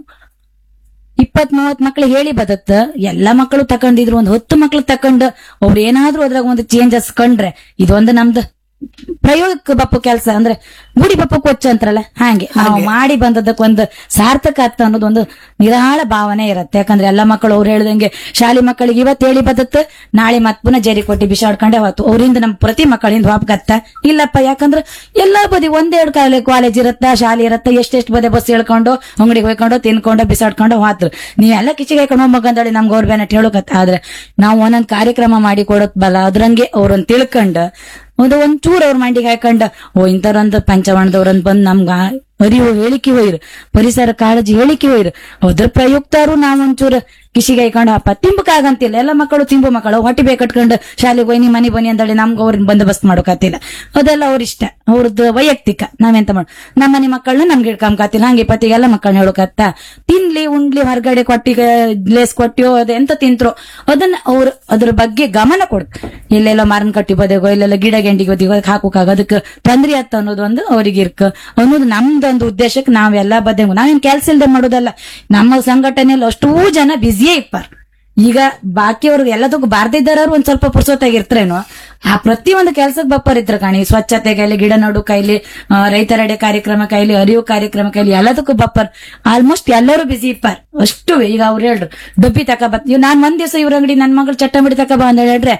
ಇಪ್ಪತ್ ಮೂವತ್ ಮಕ್ಳು ಹೇಳಿ ಬದತ್ತ ಎಲ್ಲಾ ಮಕ್ಕಳು ತಕೊಂಡಿದ್ರು ಒಂದು ಹತ್ತು ಮಕ್ಳು ತಕೊಂಡು ಅವ್ರು ಏನಾದ್ರೂ ಅದ್ರಾಗ ಒಂದು ಚೇಂಜಸ್ ಕಂಡ್ರೆ ಇದೊಂದು ನಮ್ದು ಪ್ರಯೋಗಕ್ಕೆ ಬಪ್ಪು ಕೆಲಸ ಅಂದ್ರೆ ಗುಡಿ ಬಪ್ಪು ಕೊಚ್ಚ ಅಂತಾರಲ್ಲ ಹಾಗೆ ನಾವು ಮಾಡಿ ಬಂದದಕ್ಕೆ ಒಂದು ಸಾರ್ಥಕ ಆಗ್ತ ಅನ್ನೋದು ಒಂದು ನಿರಾಳ ಭಾವನೆ ಇರುತ್ತೆ ಯಾಕಂದ್ರೆ ಎಲ್ಲಾ ಮಕ್ಕಳು ಅವ್ರು ಹೇಳ್ದಂಗೆ ಶಾಲೆ ಮಕ್ಕಳಿಗೆ ಇವತ್ತು ಹೇಳಿ ಬದತ್ತ ನಾಳೆ ಮತ್ ಪುನಃ ಜೇರಿ ಕೊಟ್ಟಿ ಬಿಸಾಡ್ಕೊಂಡೆ ಹೋತು ಅವರಿಂದ ನಮ್ಮ ಪ್ರತಿ ಮಕ್ಕಳಿಂದ ವಾಪಗತ್ತ ಇಲ್ಲಪ್ಪ ಯಾಕಂದ್ರೆ ಎಲ್ಲಾ ಬದಿ ಒಂದೆರಡು ಕಾಲ ಕಾಲೇಜ್ ಇರತ್ತ ಶಾಲೆ ಇರತ್ತ ಎಷ್ಟೆಷ್ಟು ಬದಿ ಬಸ್ ಹೇಳ್ಕೊಂಡು ಅಂಗಡಿಗೆ ಹೋಯ್ಕೊಂಡು ತಿನ್ಕೊಂಡು ಬಿಸಾಡ್ಕೊಂಡು ಹೋದ್ರು ನೀವೆಲ್ಲ ಕಿಚಿಗೆ ಹಾಕೊಂಡು ಹೋಗ್ಬೇಕಂತೇಳಿ ನಮ್ಗೆ ಅವ್ರ ಬೇನೆ ಹೇಳೋಕತ್ತ ಆದ್ರೆ ನಾವು ಒಂದೊಂದ್ ಕಾರ್ಯಕ್ರಮ ಮಾಡಿ ಕೊಡೋದ್ ಬಲ್ಲ ಅದ್ರಂಗೆ ಅವ್ರನ್ನ ತಿಳ್ಕೊಂಡ್ ಒಂದು ಒಂಚೂರು ಅವ್ರ ಮಂಡಿಗೆ ಹಾಕೊಂಡ ಓ ಇಂಥವ್ರಂತ ಪಂಚವರ್ಣದವ್ರಂತ ಬಂದ್ ನಮ್ಗ ಅರಿವು ಹೇಳಿಕೆ ಹೋಯ್ರು ಪರಿಸರ ಕಾಳಜಿ ಹೇಳಿಕೆ ಹೋಯ್ರು ಅದ್ರ ಪ್ರಯುಕ್ತರು ನಾವ್ ಒಂಚೂರು ಕಿಸಿಗೆ ಹಾಕೊಂಡು ಅಪ್ಪ ತಿಂಬಕ್ಕಾಗಂತಿಲ್ಲ ಎಲ್ಲ ಮಕ್ಕಳು ತಿಂಬು ಮಕ್ಕಳು ಹೊಟ್ಟಿ ಬೇಕು ಕಟ್ಕೊಂಡು ಶಾಲೆಗೆ ಹೋಗಿ ನೀ ಮನೆ ಬನ್ನಿ ಅಂತೇಳಿ ನಮ್ಗೆ ಅವ್ರನ್ನ ಬಂದೋಬಸ್ತ್ ಮಾಡೋಕಾತಿಲ್ಲ ಅದೆಲ್ಲ ಅವ್ರ ಇಷ್ಟ ಅವ್ರದ್ದು ವೈಯಕ್ತಿಕ ನಾವೆಂತ ಮಾಡ ನಮ್ಮ ಮನೆ ಮಕ್ಕಳನ್ನ ನಮ್ಗೆ ಹಿಡ್ಕೊಂಬಕಾತಿಲ್ಲ ಹಂಗೆ ಪತಿಗೆ ಎಲ್ಲ ಮಕ್ಕಳನ್ನ ಹೇಳೋಕತ್ತ ತಿನ್ಲಿ ಉಂಡ್ಲಿ ಹೊರಗಡೆ ಕೊಟ್ಟಿಗೆ ಲೇಸ್ ಕೊಟ್ಟಿಯೋ ಅದ ಎಂತ ತಿಂತ್ರೋ ಅದನ್ನ ಅವ್ರು ಅದ್ರ ಬಗ್ಗೆ ಗಮನ ಕೊಡ್ ಎಲ್ಲೆಲ್ಲೋ ಮಾರನ್ ಕಟ್ಟಿ ಬದಗೋ ಇಲ್ಲೆಲ್ಲ ಗಿಡ ಗೆಂಡಿಗೆ ಬದಿಗೋ ಹಾಕೋಕಾಗ ಅದಕ್ಕೆ ತೊಂದ್ರೆ ಆತ ಅನ್ನೋದು ಒಂದು ಅವ್ರಿಗೆ ಇರ್ಕ ಅನ್ನೋದು ನಮ್ದೊಂದು ಉದ್ದೇಶಕ್ಕೆ ನಾವೆಲ್ಲ ಬದೆಗೂ ನಾವೇನ್ ಕೆಲ್ಸ ಇಲ್ದೆ ಮಾಡೋದಲ್ಲ ನಮ್ಮ ಸಂಘಟನೆಯಲ್ಲಿ ಅಷ್ಟೂ ಜನ ಬ್ಯುಸಿಯೇ ಇಪ್ಪಾರ ಈಗ ಬಾಕಿಯವ್ರಿಗೆ ಎಲ್ಲದಕ್ಕೂ ಬಾರದೇ ಇದ್ದಾರವ್ರು ಒಂದ್ ಸ್ವಲ್ಪ ಪುರ್ಸೊತ್ತಾಗಿರ್ತಾರೇನೋ ಆ ಪ್ರತಿಯೊಂದು ಕೆಲ್ಸಕ್ಕೆ ಬಪ್ಪರ್ ಇದ್ರ ಕಾಣಿ ಸ್ವಚ್ಛತೆ ಕೈಲಿ ಗಿಡ ನಡು ಕೈಲಿ ಆ, ರೈತರೆಡೆ ಕಾರ್ಯಕ್ರಮ ಕೈಲಿ ಅರಿವು ಕಾರ್ಯಕ್ರಮ ಕೈಲಿ ಎಲ್ಲದಕ್ಕೂ ಬಪ್ಪರ್ ಆಲ್ಮೋಸ್ಟ್ ಎಲ್ಲರೂ ಬಿಸಿ ಇಪ್ಪಾರ್ ಅಷ್ಟು ಈಗ ಅವ್ರು ಹೇಳ್ರು ಡಬ್ಬಿ ತಕ ಬತ್ ಇವ್ ನಾನ್ ಒಂದ್ ದಿವಸ ಇವ್ರ ಅಂಗಡಿ ನನ್ ಮಗಳು ಚಟ್ಟಂಬಡಿ ತಕ ಬಾ ಅಂತ ಹೇಳ್ರೆ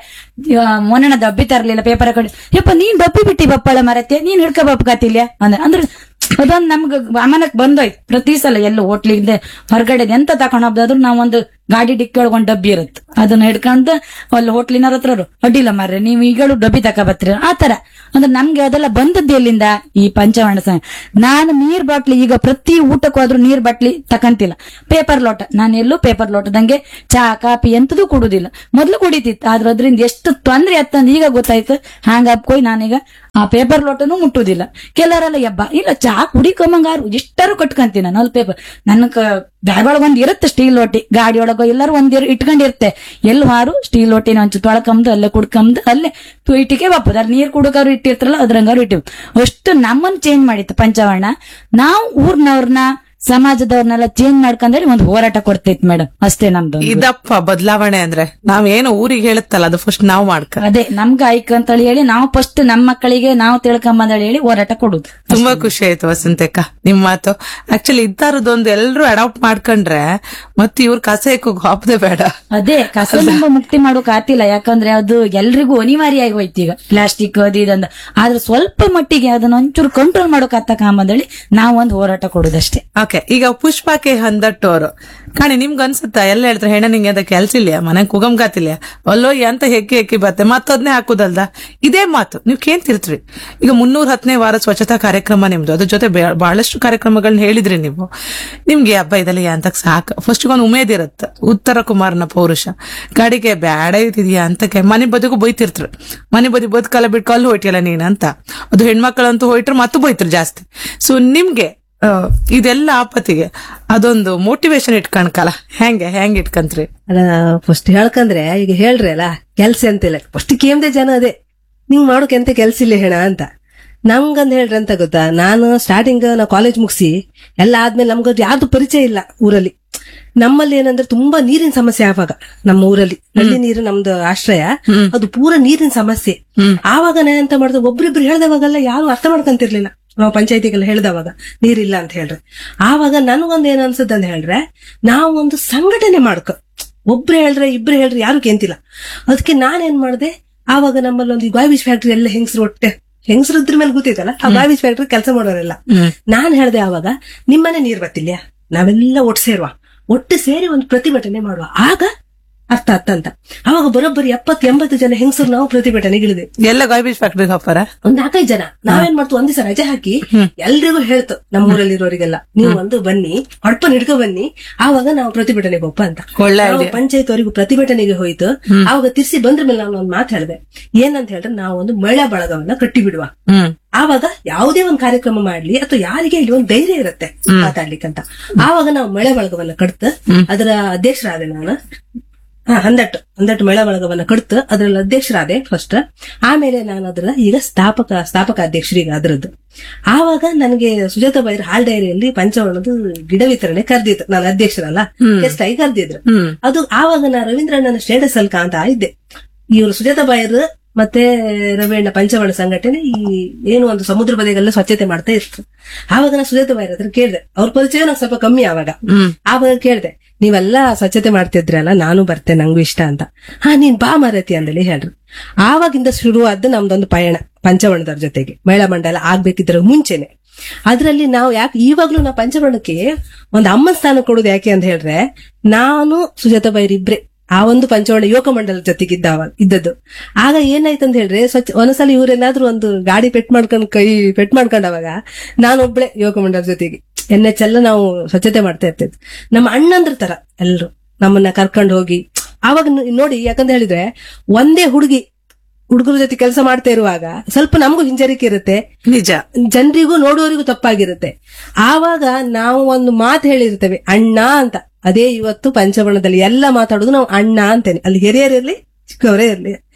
ಮೊನ್ನ ಡಬ್ಬಿ ತರ್ಲಿಲ್ಲ ಪೇಪರ್ ಕಡೆ ಯಪ್ಪ ನೀನ್ ಡಬ್ಬಿ ಬಿಟ್ಟಿ ಬಪ್ಪಳ ಮರತ್ತೆ ನೀನ್ ಹಿಡ್ಕ ಬಪ್ಪಕಾತಿಲ್ಯ ಅಂದ್ರೆ ಅಂದ್ರೆ ಅದೊಂದ್ ನಮ್ಗ ಅಮನಕ್ ಬಂದೋಯ್ತು ಪ್ರತಿ ಸಲ ಎಲ್ಲ ಹೋಟ್ಲಿಂದ ಹೊರಗಡೆ ಎಂತ ತಕೊಂಡ್ ಹೋಗ್ದಾದ್ರು ನಾವೊಂದು ಗಾಡಿ ಡಿಕ್ಕಿ ಒಳಗ್ ಒಂದ್ ಡಬ್ಬಿ ಇರುತ್ತೆ ಅದನ್ನ ಹಿಡ್ಕೊಂಡು ಅಲ್ಲಿ ಹೋಟ್ಲಿನವ್ರ ಹತ್ರ ಅವ್ರು, ಅಡ್ಡಿಲ್ಲ ಮಾರ್ರೆ ನೀವು ಈಗಳು ಡಬ್ಬಿ ತಕ ಬತ್ತೀರ ಆ ತರ ಅಂದ್ರೆ ನಮ್ಗೆ ಅದೆಲ್ಲ ಬಂದದ್ದು ಎಲ್ಲಿಂದ ಈ ಪಂಚವರ್ಣ ಸಂಘ ನಾನು ನೀರ್ ಬಾಟ್ಲಿ ಈಗ ಪ್ರತಿ ಊಟಕ್ಕೂ ಆದ್ರೂ ನೀರ್ ಬಾಟ್ಲಿ ತಕಂತಿಲ್ಲ ಪೇಪರ್ ಲೋಟ ನಾನು ಎಲ್ಲೂ ಪೇಪರ್ ಲೋಟದಂಗೆ ಚಾ ಕಾಫಿ ಎಂತದೂ ಕುಡುದಿಲ್ಲ ಮೊದ್ಲು ಕುಡಿತಿತ್ತು ಆದ್ರೆ ಅದ್ರಿಂದ ಎಷ್ಟು ತೊಂದ್ರೆ ಆತ್ತಂದ್ ಈಗ ಗೊತ್ತಾಯ್ತು ಹ್ಯಾಂಗ ಕೊಯ್ ನಾನೀಗ ಆ ಪೇಪರ್ ಲೋಟನು ಮುಟ್ಟುದಿಲ್ಲ ಕೆಲವರೆಲ್ಲ ಯಬ್ಬ ಇಲ್ಲ ಚಾ ಕುಡಿಕೊಂಬಂಗಾರು ಎಷ್ಟಾರು ಕಟ್ಕಂತೀನಿ ನಾನು ಅಲ್ಲಿ ಪೇಪರ್ ನನ್ನ ಬ್ಯಾಗ್ ಒಳಗ್ ಒಂದ್ ಇರುತ್ತೆ ಸ್ಟೀಲ್ ಲೋಟಿ ಗಾಡಿ ಒಳಗೋ ಎಲ್ಲರೂ ಒಂದ್ ಇರ್- ಇಟ್ಕೊಂಡಿರುತ್ತೆ ಎಲ್ಲಿ ಹಾರು ಸ್ಟೀಲ್ ಲೋಟಿನ ಒಂಚೂರು ತೊಳ್ಕಂದು ಅಲ್ಲೇ ಕುಡ್ಕಂದು ಅಲ್ಲೇ ತು- ಇಟ್ಟಿಗೆ ಬಪ್ಪದ ಅಲ್ಲಿ ನೀರ್ ಕುಡುಕವ್ರು ಇಟ್ಟಿರ್ತಾರಲ್ಲ ಅದ್ರಂಗಾರು ಇಟ್ಟಿವ್ ಅಷ್ಟು ನಮ್ಮನ್ನ ಚೇಂಜ್ ಮಾಡಿತ್ತು ಪಂಚವರ್ಣ ನಾವು ಊರ್ನವ್ರನ್ನ ಸಮಾಜದವ್ರನ್ನೆಲ್ಲ ಚೇಂಜ್ ಮಾಡ್ಕೊಂಡ್ರೆ ಒಂದು ಹೋರಾಟ ಕೊಡ್ತೈತ್ ಮೇಡಮ್ ಅಷ್ಟೇ ನಮ್ದು ಒಂದು. ಇದಪ್ಪ ಬದಲಾವಣೆ ಅಂದ್ರೆ ನಾವೇನು ಊರಿಗೆ ಹೇಳುತ್ತಲ್ಲ ಅದು ಫಸ್ಟ್ ನಾವು ಮಾಡ್ಕ ಅದೇ ನಮ್ಗೆ ಆಯ್ಕೆ ಅಂತ ಹೇಳಿ ನಾವು ಫಸ್ಟ್ ನಮ್ಮ ಮಕ್ಕಳಿಗೆ ನಾವು ತಿಳ್ಕೊಂಬಂದೇಳಿ ಹೇಳಿ ಹೋರಾಟ ಕೊಡುದು ತುಂಬಾ ಖುಷಿ ಆಯ್ತು ವಸಂತಕ್ಕ ನಿಮ್ ಮಾತು ಆಕ್ಚುಲಿ ಇದ್ದಾರದೊಂದು ಎಲ್ರು ಅಡಾಪ್ಟ್ ಮಾಡ್ಕೊಂಡ್ರೆ ಮತ್ತೆ ಇವ್ರ ಕಸ ಎಕ್ಕೋಗ್ ಹಾಪದೆ ಬೇಡ ಅದೇ ಕಸದಿಂದ ಮುಕ್ತಿ ಮಾಡೋಕ್ ಆತಿಲ್ಲ ಯಾಕಂದ್ರೆ ಅದು ಎಲ್ರಿಗೂ ಅನಿವಾರ್ಯ ಆಗಿ ಹೋಯ್ತು ಈಗ ಪ್ಲಾಸ್ಟಿಕ್ ಅದು ಇದಂದ ಆದ್ರೆ ಸ್ವಲ್ಪ ಮಟ್ಟಿಗೆ ಅದನ್ನ ಒಂಚೂರು ಕಂಟ್ರೋಲ್ ಮಾಡೋಕ್ ಆತಕಂಬಂದೇಳಿ ನಾವು ಒಂದು ಹೋರಾಟ ಕೊಡುದಷ್ಟೇ ಓಕೆ ಈಗ ಪುಷ್ಪಕ್ಕೆ ಹಂದಟ್ಟೋರು ಕಾಣಿ ನಿಮ್ಗೆ ಅನ್ಸುತ್ತಾ ಎಲ್ಲ ಹೇಳ್ತಾರೆ ಹೆಣ್ಣ ನಿಂಗೆ ಅದ ಕೆಲ್ಸ ಇಲ್ಲ ಮನೆ ಕುಗಮ್ಗಾತಿಲ್ಲ ಅಲ್ಲೋ ಎಂತ ಹೆಕ್ಕಿ ಹೆಕ್ಕಿ ಬತ್ತೆ ಮತ್ತದ್ನೇ ಹಾಕುದಲ್ದ ಇದೇ ಮಾತು ನೀವು ಕೇಳ್ತಿರ್ತೀರಿ ಈಗ ಮುನ್ನೂರ ಹತ್ತನೇ ವಾರ ಸ್ವಚ್ಛತಾ ಕಾರ್ಯಕ್ರಮ ನಿಮ್ದು ಅದ್ರ ಜೊತೆ ಬೆ- ಬಹಳಷ್ಟು ಕಾರ್ಯಕ್ರಮಗಳನ್ನ ಹೇಳಿದ್ರಿ ನೀವು ನಿಮ್ಗೆ ಹಬ್ಬ ಇದೆಲ್ಲ ಅಂತ ಸಾಕು ಫಸ್ಟ್ ಒಂದು ಉಮೇದ್ ಇರುತ್ತೆ ಉತ್ತರ ಕುಮಾರನ ಪೌರುಷ ಗಾಡಿಗೆ ಬ್ಯಾಡ ಇದ್ದಿದ್ಯಾ ಅಂತಕ್ಕೆ ಮನೆ ಬದಿಗೂ ಬೈತಿರ್ತಾರೆ ಮನೆ ಬದಿ ಬದುಕಲ್ಲ ಬಿಟ್ಟು ಕಲ್ಲು ಹೊಯ್ಟಿಯಲ್ಲ ನೀನ್ ಅಂತ ಅದು ಹೆಣ್ಮಕ್ಳಂತೂ ಹೋಯ್ಟ್ರೆ ಮತ್ತು ಬೈತಾರೆ ಜಾಸ್ತಿ ಸೊ ನಿಮ್ಗೆ ಆ, ಇದೆಲ್ಲ ಆಪತ್ತಿಗೆ ಅದೊಂದು ಮೋಟಿವೇಶನ್ ಇಟ್ಕಣ್ಕಲ್ಲ ಹೆಂಗೆ ಹೆಂಗ್ ಇಟ್ಕಂತ್ರಿ ಅಲ್ಲ ಫಸ್ಟ್ ಹೇಳ್ಕಂದ್ರೆ ಈಗ ಹೇಳ್ರಿ ಅಲ್ಲ ಕೆಲ್ಸ ಅಂತಿಲ್ಲ ಫಸ್ಟ್ ಕೇಮ್ದೆ ಜನ ಅದೇ ನಿಂಗ್ ಮಾಡೋಕೆ ಎಂತ ಕೆಲ್ಸ ಇಲ್ಲ ಹೇಳ ಅಂತ ನಮ್ಗಂದ್ ಹೇಳ್ರಿ ಅಂತ ಗೊತ್ತಾ ನಾನು ಸ್ಟಾರ್ಟಿಂಗ್ ನಾ ಕಾಲೇಜ್ ಮುಗಿಸಿ ಎಲ್ಲ ಆದ್ಮೇಲೆ ನಮ್ಗೆ ಯಾರ್ದು ಪರಿಚಯ ಇಲ್ಲ ಊರಲ್ಲಿ ನಮ್ಮಲ್ಲಿ ಏನಂದ್ರೆ ತುಂಬಾ ನೀರಿನ ಸಮಸ್ಯೆ ಆವಾಗ ನಮ್ಮ ಊರಲ್ಲಿ ನಲ್ಲಿ ನೀರು ನಮ್ದು ಆಶ್ರಯ ಅದು ಪೂರ ನೀರಿನ ಸಮಸ್ಯೆ ಆವಾಗ ನಾ ಎಂತ ಮಾಡಿದೆ ಒಬ್ರಿಬ್ರು ಹೇಳ್ದವಾಗೆಲ್ಲ ಯಾರು ಅರ್ಥ ಮಾಡ್ಕೊಂತಿರ್ಲಿಲ್ಲ ನಾವು ಪಂಚಾಯತಿಗೆಲ್ಲ ಹೇಳ್ದವಾಗ ನೀರಿಲ್ಲ ಅಂತ ಹೇಳ್ರೆ ಆವಾಗ ನನಗೊಂದು ಏನ್ ಅನ್ಸುತ್ತೆ ಅಂತ ಹೇಳ್ರೆ ನಾವು ಒಂದು ಸಂಘಟನೆ ಮಾಡ್ಕೊ ಒಬ್ರು ಹೇಳ್ರೆ ಇಬ್ರು ಹೇಳ್ರೆ ಯಾರು ಕೇಂತಿಲ್ಲ ಅದಕ್ಕೆ ನಾನೇನ್ ಮಾಡ್ದೆ ಆವಾಗ ನಮ್ಮಲ್ಲಿ ಒಂದು ಗಾಯ್ಬೀಜ್ ಫ್ಯಾಕ್ಟ್ರಿ ಎಲ್ಲ ಹೆಂಗಸರು ಒಟ್ಟೆ ಹೆಂಗಸರು ಇದ್ರ ಮೇಲೆ ಗೊತ್ತಿತ್ತಲ್ಲ ಆ ಗಾಯ್ಬೀಜ್ ಫ್ಯಾಕ್ಟ್ರಿ ಕೆಲಸ ಮಾಡೋರೆಲ್ಲ ನಾನ್ ಹೇಳ್ದೆ ಆವಾಗ ನಿಮ್ಮನೆ ನೀರ್ ಬರ್ತಿಲ್ಯಾ ನಾವೆಲ್ಲ ಒಟ್ಟು ಸೇರುವ ಒಟ್ಟು ಸೇರಿ ಒಂದು ಪ್ರತಿಭಟನೆ ಮಾಡುವ ಆಗ ಅರ್ಥ ಅರ್ಥ ಅಂತ ಅವಾಗ ಬರೋಬ್ಬರಿ ಎಪ್ಪತ್ತು ಎಂಬತ್ತು ಜನ ಹೆಂಗಸರು ನಾವು ಪ್ರತಿಭಟನೆಗೆ ಇಳಿದೆ ಎಲ್ಲ ಗಾಯ್ಬೀಜ್ ಫ್ಯಾಕ್ಟ್ರಿಗೆ ಹಾಪಾರ ಒಂದ್ ನಾಲ್ಕೈದು ಜನ ನಾವೇನ್ ಮಾಡ್ತು ಒಂದ್ ದಿವಸ ರಜೆ ಹಾಕಿ ಎಲ್ರಿಗೂ ಹೇಳ್ತು ನಮ್ಮ ಊರಲ್ಲಿರೋರಿಗೆಲ್ಲ ನೀವು ಒಂದು ಬನ್ನಿ ಹೊಡ್ಪನ್ ಹಿಡ್ಕೊ ಬನ್ನಿ ಆವಾಗ ನಾವು ಪ್ರತಿಭಟನೆಗೆ ಒಪ್ಪ ಅಂತ ಒಳ್ಳೆ ನಾವು ಪಂಚಾಯತ್ ಅವರಿಗೂ ಪ್ರತಿಭಟನೆಗೆ ಹೋಯ್ತು ಆವಾಗ ತಿರ್ಸಿ ಬಂದ್ರ ಮೇಲೆ ನಾನು ಒಂದ್ ಮಾತು ಹೇಳಿದೆ ಏನಂತ ಹೇಳಿದ್ರೆ ನಾವು ಒಂದು ಮಹಿಳಾ ಬಳಗವನ್ನ ಕಟ್ಟಿ ಬಿಡುವ ಹ್ಮ್ ಆವಾಗ ಯಾವುದೇ ಒಂದು ಕಾರ್ಯಕ್ರಮ ಮಾಡ್ಲಿ ಅಥವಾ ಯಾರಿಗೆ ಇಲ್ಲಿ ಒಂದು ಧೈರ್ಯ ಇರುತ್ತೆ ಮಾತಾಡ್ಲಿಕ್ಕಂತ ಆವಾಗ ನಾವು ಮಳೆ ಬಳಗವನ್ನ ಕಡ್ತು ಅದರ ಅಧ್ಯಕ್ಷರಾದೆ ನಾನು ಹಾ ಹಂದಟ್ಟು ಹಂದಟ್ಟು ಮಳೆ ಬಳಗವನ್ನ ಕಡ್ತು ಅದ್ರಲ್ಲಿ ಅಧ್ಯಕ್ಷರಾದೆ ಫಸ್ಟ್ ಆಮೇಲೆ ನಾನು ಅದರ ಈಗ ಸ್ಥಾಪಕ ಸ್ಥಾಪಕ ಅಧ್ಯಕ್ಷರಿಗೆ ಅದ್ರದ್ದು ಆವಾಗ ನನಗೆ ಸುಜಾತ ಬೈರ್ ಹಾಲ್ ಡೈರಿಯಲ್ಲಿ ಪಂಚವರ್ಣದ ಗಿಡ ವಿತರಣೆ ಕರೆದಿತ್ತು ನಾನು ಅಧ್ಯಕ್ಷರಲ್ಲ ಗೆಸ್ಟ್ ಆಗಿ ಕರೆದಿದ್ರು ಅದು ಆವಾಗ ನಾ ರವೀಂದ್ರಣ್ಣನ ಸ್ಟೇಟಸ್ ಅಲ್ಲಿ ಕಾಣ್ತಾ ಇದ್ದೆ ಇವರು ಸುಜಾತ ಬಾಯರ್ ಮತ್ತೆ ರವೀಣ್ಣ ಪಂಚವರ್ಣ ಸಂಘಟನೆ ಈ ಏನು ಒಂದು ಸಮುದ್ರ ಬದಿಗೆಲ್ಲ ಸ್ವಚ್ಛತೆ ಮಾಡ್ತಾ ಇತ್ತು ಆವಾಗ ನಾ ಸುಜಾತ ಬಾಯರ್ ಹತ್ರ ಕೇಳಿದೆ ಅವ್ರ ಪರಿಚಯ ನಂಗೆ ಸ್ವಲ್ಪ ಕಮ್ಮಿ ಆವಾಗ ಆವಾಗ ಕೇಳಿದೆ ನೀವೆಲ್ಲ ಸ್ವಚ್ಛತೆ ಮಾಡ್ತಿದ್ರಲ್ಲ ನಾನು ಬರ್ತೇನೆ ನಂಗೂ ಇಷ್ಟ ಅಂತ ಹಾ ನೀನ್ ಬಾ ಮಾರತಿ ಅಂದೇಳಿ ಹೇಳ್ರು ಆವಾಗಿಂದ ಶುರುವಾದ ನಮ್ದೊಂದು ಪಯಣ ಪಂಚವರ್ಣದವ್ರ ಜೊತೆಗೆ ಮಹಿಳಾ ಮಂಡಲ ಆಗ್ಬೇಕಿದ್ರ ಮುಂಚೆನೆ ಅದ್ರಲ್ಲಿ ನಾವು ಯಾಕೆ ಇವಾಗ್ಲೂ ನಾವು ಪಂಚವರ್ಣಕ್ಕೆ ಒಂದು ಅಮ್ಮನ ಸ್ಥಾನ ಕೊಡೋದು ಯಾಕೆ ಅಂತ ಹೇಳಿದ್ರೆ ನಾನು ಸುಜಾತ ಬೈರ್ ಇಬ್ರೆ ಆ ಒಂದು ಪಂಚವರ್ಣ ಯುವಕ ಮಂಡಲದ ಜೊತೆಗೆ ಇದ್ದಾವ ಇದ್ದದ್ದು ಆಗ ಏನಾಯ್ತು ಅಂತ ಹೇಳಿದ್ರೆ ಸ್ವಚ್ಛ ಒಂದ್ಸಲ ಇವ್ರೇನಾದ್ರೂ ಒಂದು ಗಾಡಿ ಪೆಟ್ ಮಾಡ್ಕೊಂಡ್ ಕೈ ಪೆಟ್ ಮಾಡ್ಕೊಂಡವಾಗ ನಾನೊಬ್ಳೆ ಯುವಕ ಮಂಡಲದ ಜೊತೆಗೆ ಎನ್ ಎಚ್ ಎಲ್ಲ ನಾವು ಸ್ವಚ್ಛತೆ ಮಾಡ್ತಾ ಇರ್ತಿದ್ವಿ ನಮ್ಮ ಅಣ್ಣಂದ್ರ ತರ ಎಲ್ರು ನಮ್ಮನ್ನ ಕರ್ಕೊಂಡು ಹೋಗಿ ಆವಾಗ ನ- ನೋಡಿ ಯಾಕಂತ ಹೇಳಿದ್ರೆ ಒಂದೇ ಹುಡುಗಿ ಹುಡುಗರ ಜೊತೆ ಕೆಲಸ ಮಾಡ್ತಾ ಇರುವಾಗ ಸ್ವಲ್ಪ ನಮಗೂ ಹಿಂಜರಿಕೆ ಇರುತ್ತೆ ನಿಜ ಜನರಿಗೂ ನೋಡುವವರಿಗೂ ತಪ್ಪಾಗಿರುತ್ತೆ ಆವಾಗ ನಾವು ಒಂದು ಮಾತು ಹೇಳಿರ್ತೇವೆ ಅಣ್ಣ ಅಂತ ಅದೇ ಇವತ್ತು ಪಂಚವರ್ಣದಲ್ಲಿ ಎಲ್ಲ ಮಾತಾಡೋದು ನಾವು ಅಣ್ಣ ಅಂತೇನೆ ಅಲ್ಲಿ ಹಿರಿಯರಿರ್ಲಿ ಚಿಕ್ಕವರೇ ಇರ್ಲಿ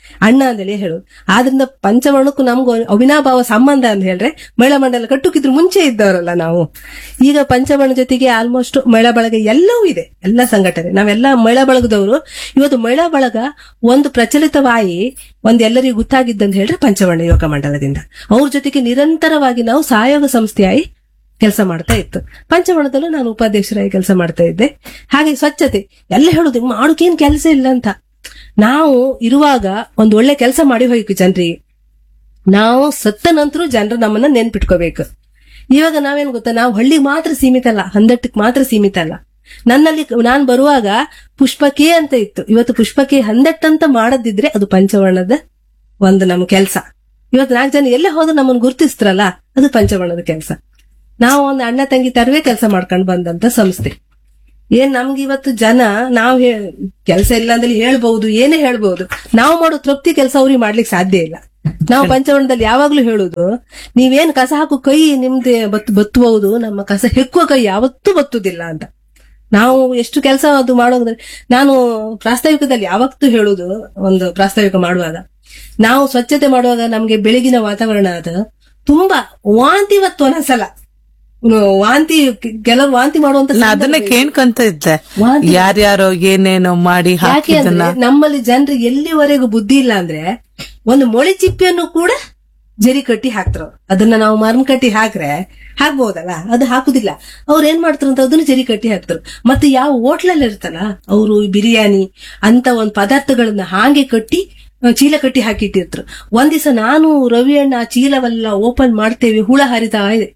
ಅಣ್ಣ ಅಂತೇಳಿ ಹೇಳೋದು ಆದ್ರಿಂದ ಪಂಚವರ್ಣಕ್ಕೂ ನಮ್ಗೂ ಅವಿನಾಭಾವ ಸಂಬಂಧ ಅಂತ ಹೇಳ್ರೆ ಮಹಿಳಾ ಮಂಡಲ ಕಟ್ಟುಕಿದ್ರು ಮುಂಚೆ ಇದ್ದವರಲ್ಲ ನಾವು ಈಗ ಪಂಚವರ್ಣ ಜೊತೆಗೆ ಆಲ್ಮೋಸ್ಟ್ ಮಹಿಳಾ ಬಳಗ ಎಲ್ಲವೂ ಇದೆ ಎಲ್ಲ ಸಂಘಟನೆ ನಾವೆಲ್ಲ ಮಹಿಳಾ ಬಳಗದವರು ಇವತ್ತು ಮಹಿಳಾ ಬಳಗ ಒಂದು ಪ್ರಚಲಿತವಾಗಿ ಒಂದ್ ಎಲ್ಲರಿಗೂ ಗೊತ್ತಾಗಿದ್ದಂತ ಹೇಳಿದ್ರೆ ಪಂಚವರ್ಣ ಯುವಕ ಮಂಡಲದಿಂದ ಅವ್ರ ಜೊತೆಗೆ ನಿರಂತರವಾಗಿ ನಾವು ಸಹಯೋಗ ಸಂಸ್ಥೆಯಾಗಿ ಕೆಲಸ ಮಾಡ್ತಾ ಇತ್ತು ಪಂಚವರ್ಣದಲ್ಲೂ ನಾನು ಉಪಾಧ್ಯಕ್ಷರಾಗಿ ಕೆಲಸ ಮಾಡ್ತಾ ಇದ್ದೆ ಹಾಗೆ ಸ್ವಚ್ಛತೆ ಎಲ್ಲ ಹೇಳುದು ಮಾಡೋಕೇನ್ ಕೆಲಸ ಇಲ್ಲ ಅಂತ ನಾವು ಇರುವಾಗ ಒಂದು ಒಳ್ಳೆ ಕೆಲಸ ಮಾಡಿ ಹೋಯ್ಕು ಜನರಿಗೆ ನಾವು ಸತ್ತ ನಂತರ ಜನರು ನಮ್ಮನ್ನ ನೆನ್ಪಿಟ್ಕೋಬೇಕು ಇವಾಗ ನಾವೇನ್ ಗೊತ್ತಾ ನಾವು ಹಳ್ಳಿಗೆ ಮಾತ್ರ ಸೀಮಿತ ಅಲ್ಲ ಹಂದಟ್ಟಕ್ಕೆ ಮಾತ್ರ ಸೀಮಿತ ಅಲ್ಲ ನನ್ನಲ್ಲಿ ನಾನ್ ಬರುವಾಗ ಪುಷ್ಪಕೆ ಅಂತ ಇತ್ತು ಇವತ್ತು ಪುಷ್ಪಕೆ ಹಂದಟ್ ಅಂತ ಮಾಡದಿದ್ರೆ ಅದು ಪಂಚವರ್ಣದ ಒಂದು ನಮ್ಮ ಕೆಲಸ ಇವತ್ತು ನಾಲ್ಕು ಜನ ಎಲ್ಲೇ ಹೋದ್ರು ನಮ್ಮನ್ನು ಗುರುತಿಸ್ತಾರಲ್ಲ ಅದು ಪಂಚವರ್ಣದ ಕೆಲಸ ನಾವು ಒಂದು ಅಣ್ಣ ತಂಗಿ ತರವೇ ಕೆಲಸ ಮಾಡ್ಕೊಂಡು ಬಂದಂತ ಸಂಸ್ಥೆ ಏನ್ ನಮ್ಗೆ ಇವತ್ತು ಜನ ನಾವು ಕೆಲಸ ಇಲ್ಲ ಅಂದ್ರೆ ಹೇಳ್ಬಹುದು ಏನೇ ಹೇಳ್ಬಹುದು ನಾವು ಮಾಡೋ ತೃಪ್ತಿ ಕೆಲಸ ಅವ್ರಿಗೆ ಮಾಡ್ಲಿಕ್ಕೆ ಸಾಧ್ಯ ಇಲ್ಲ ನಾವು ಪಂಚವರ್ಣದಲ್ಲಿ ಯಾವಾಗ್ಲೂ ಹೇಳುದು ನೀವೇನ್ ಕಸ ಹಾಕು ಕೈ ನಿಮ್ದೆ ಬತ್ ಬತ್ತಬಹುದು ನಮ್ಮ ಕಸ ಹೆಕ್ಕುವ ಕೈ ಯಾವತ್ತೂ ಬತ್ತುದಿಲ್ಲ ಅಂತ ನಾವು ಎಷ್ಟು ಕೆಲಸ ಅದು ಮಾಡೋದ್ರೆ ನಾನು ಪ್ರಾಸ್ತಾವಿಕದಲ್ಲಿ ಯಾವತ್ತೂ ಹೇಳುದು ಒಂದು ಪ್ರಾಸ್ತಾವಿಕ ಮಾಡುವಾಗ ನಾವು ಸ್ವಚ್ಛತೆ ಮಾಡುವಾಗ ನಮ್ಗೆ ಬೆಳಗಿನ ವಾತಾವರಣ ಅದ ತುಂಬಾ ವಾಂತಿ ಇವತ್ತು ಒಂದೊಂದ್ಸಲ ಹ್ಮ್, ವಾಂತಿ ಕೆಲವರು ವಾಂತಿ ಮಾಡುವಂತ ನಾ ಅದನ್ನ ಸಂದರ್ಭ ಇದೆ. ಕೇಳ್ಕೊಂತ ಇದ್ದೆ ವಾಂತಿ ಯಾರ್ಯಾರೋ ಏನೇನೋ ಮಾಡಿ ಯಾಕೆ ಹಾಕಿದನ್ನ ಅಂದ್ರೆ ನಮ್ಮಲ್ಲಿ ಜನರಿಗೆ ಎಲ್ಲಿವರೆಗೂ ಬುದ್ಧಿ ಇಲ್ಲ ಅಂದ್ರೆ ಒಂದು ಮೊಳೆ ಚಿಪ್ಪೆಯನ್ನು ಕೂಡ ಜರಿ ಕಟ್ಟಿ ಹಾಕ್ತಾರ ಅದನ್ನ ನಾವು ಮರನ್ ಕಟ್ಟಿ ಹಾಕ್ರೆ ಹಾಕ್ಬಹುದಲ್ಲ ಅದು ಹಾಕುದಿಲ್ಲ ಅವ್ರು ಏನ್ ಮಾಡ್ತಾರ ಅಂತ ಅದನ್ನ ಜರಿ ಕಟ್ಟಿ ಹಾಕ್ತಾರ ಮತ್ತೆ ಯಾವ ಹೋಟ್ಲಲ್ಲಿ ಇರ್ತಲ್ಲ ಅವರು ಬಿರಿಯಾನಿ ಅಂತ ಒಂದ್ ಪದಾರ್ಥಗಳನ್ನ ಹಾಗೆ ಕಟ್ಟಿ ಆ, ಚೀಲ ಕಟ್ಟಿ ಹಾಕಿಟ್ಟಿರ್ತಾರೆ ಒಂದ್ ದಿವಸ ನಾನು ರವಿ ಅಣ್ಣ ಆ ಚೀಲವೆಲ್ಲ ಓಪನ್ ಮಾಡ್ತೇವೆ ಹುಳ ಹರಿತಾ ಇದೆ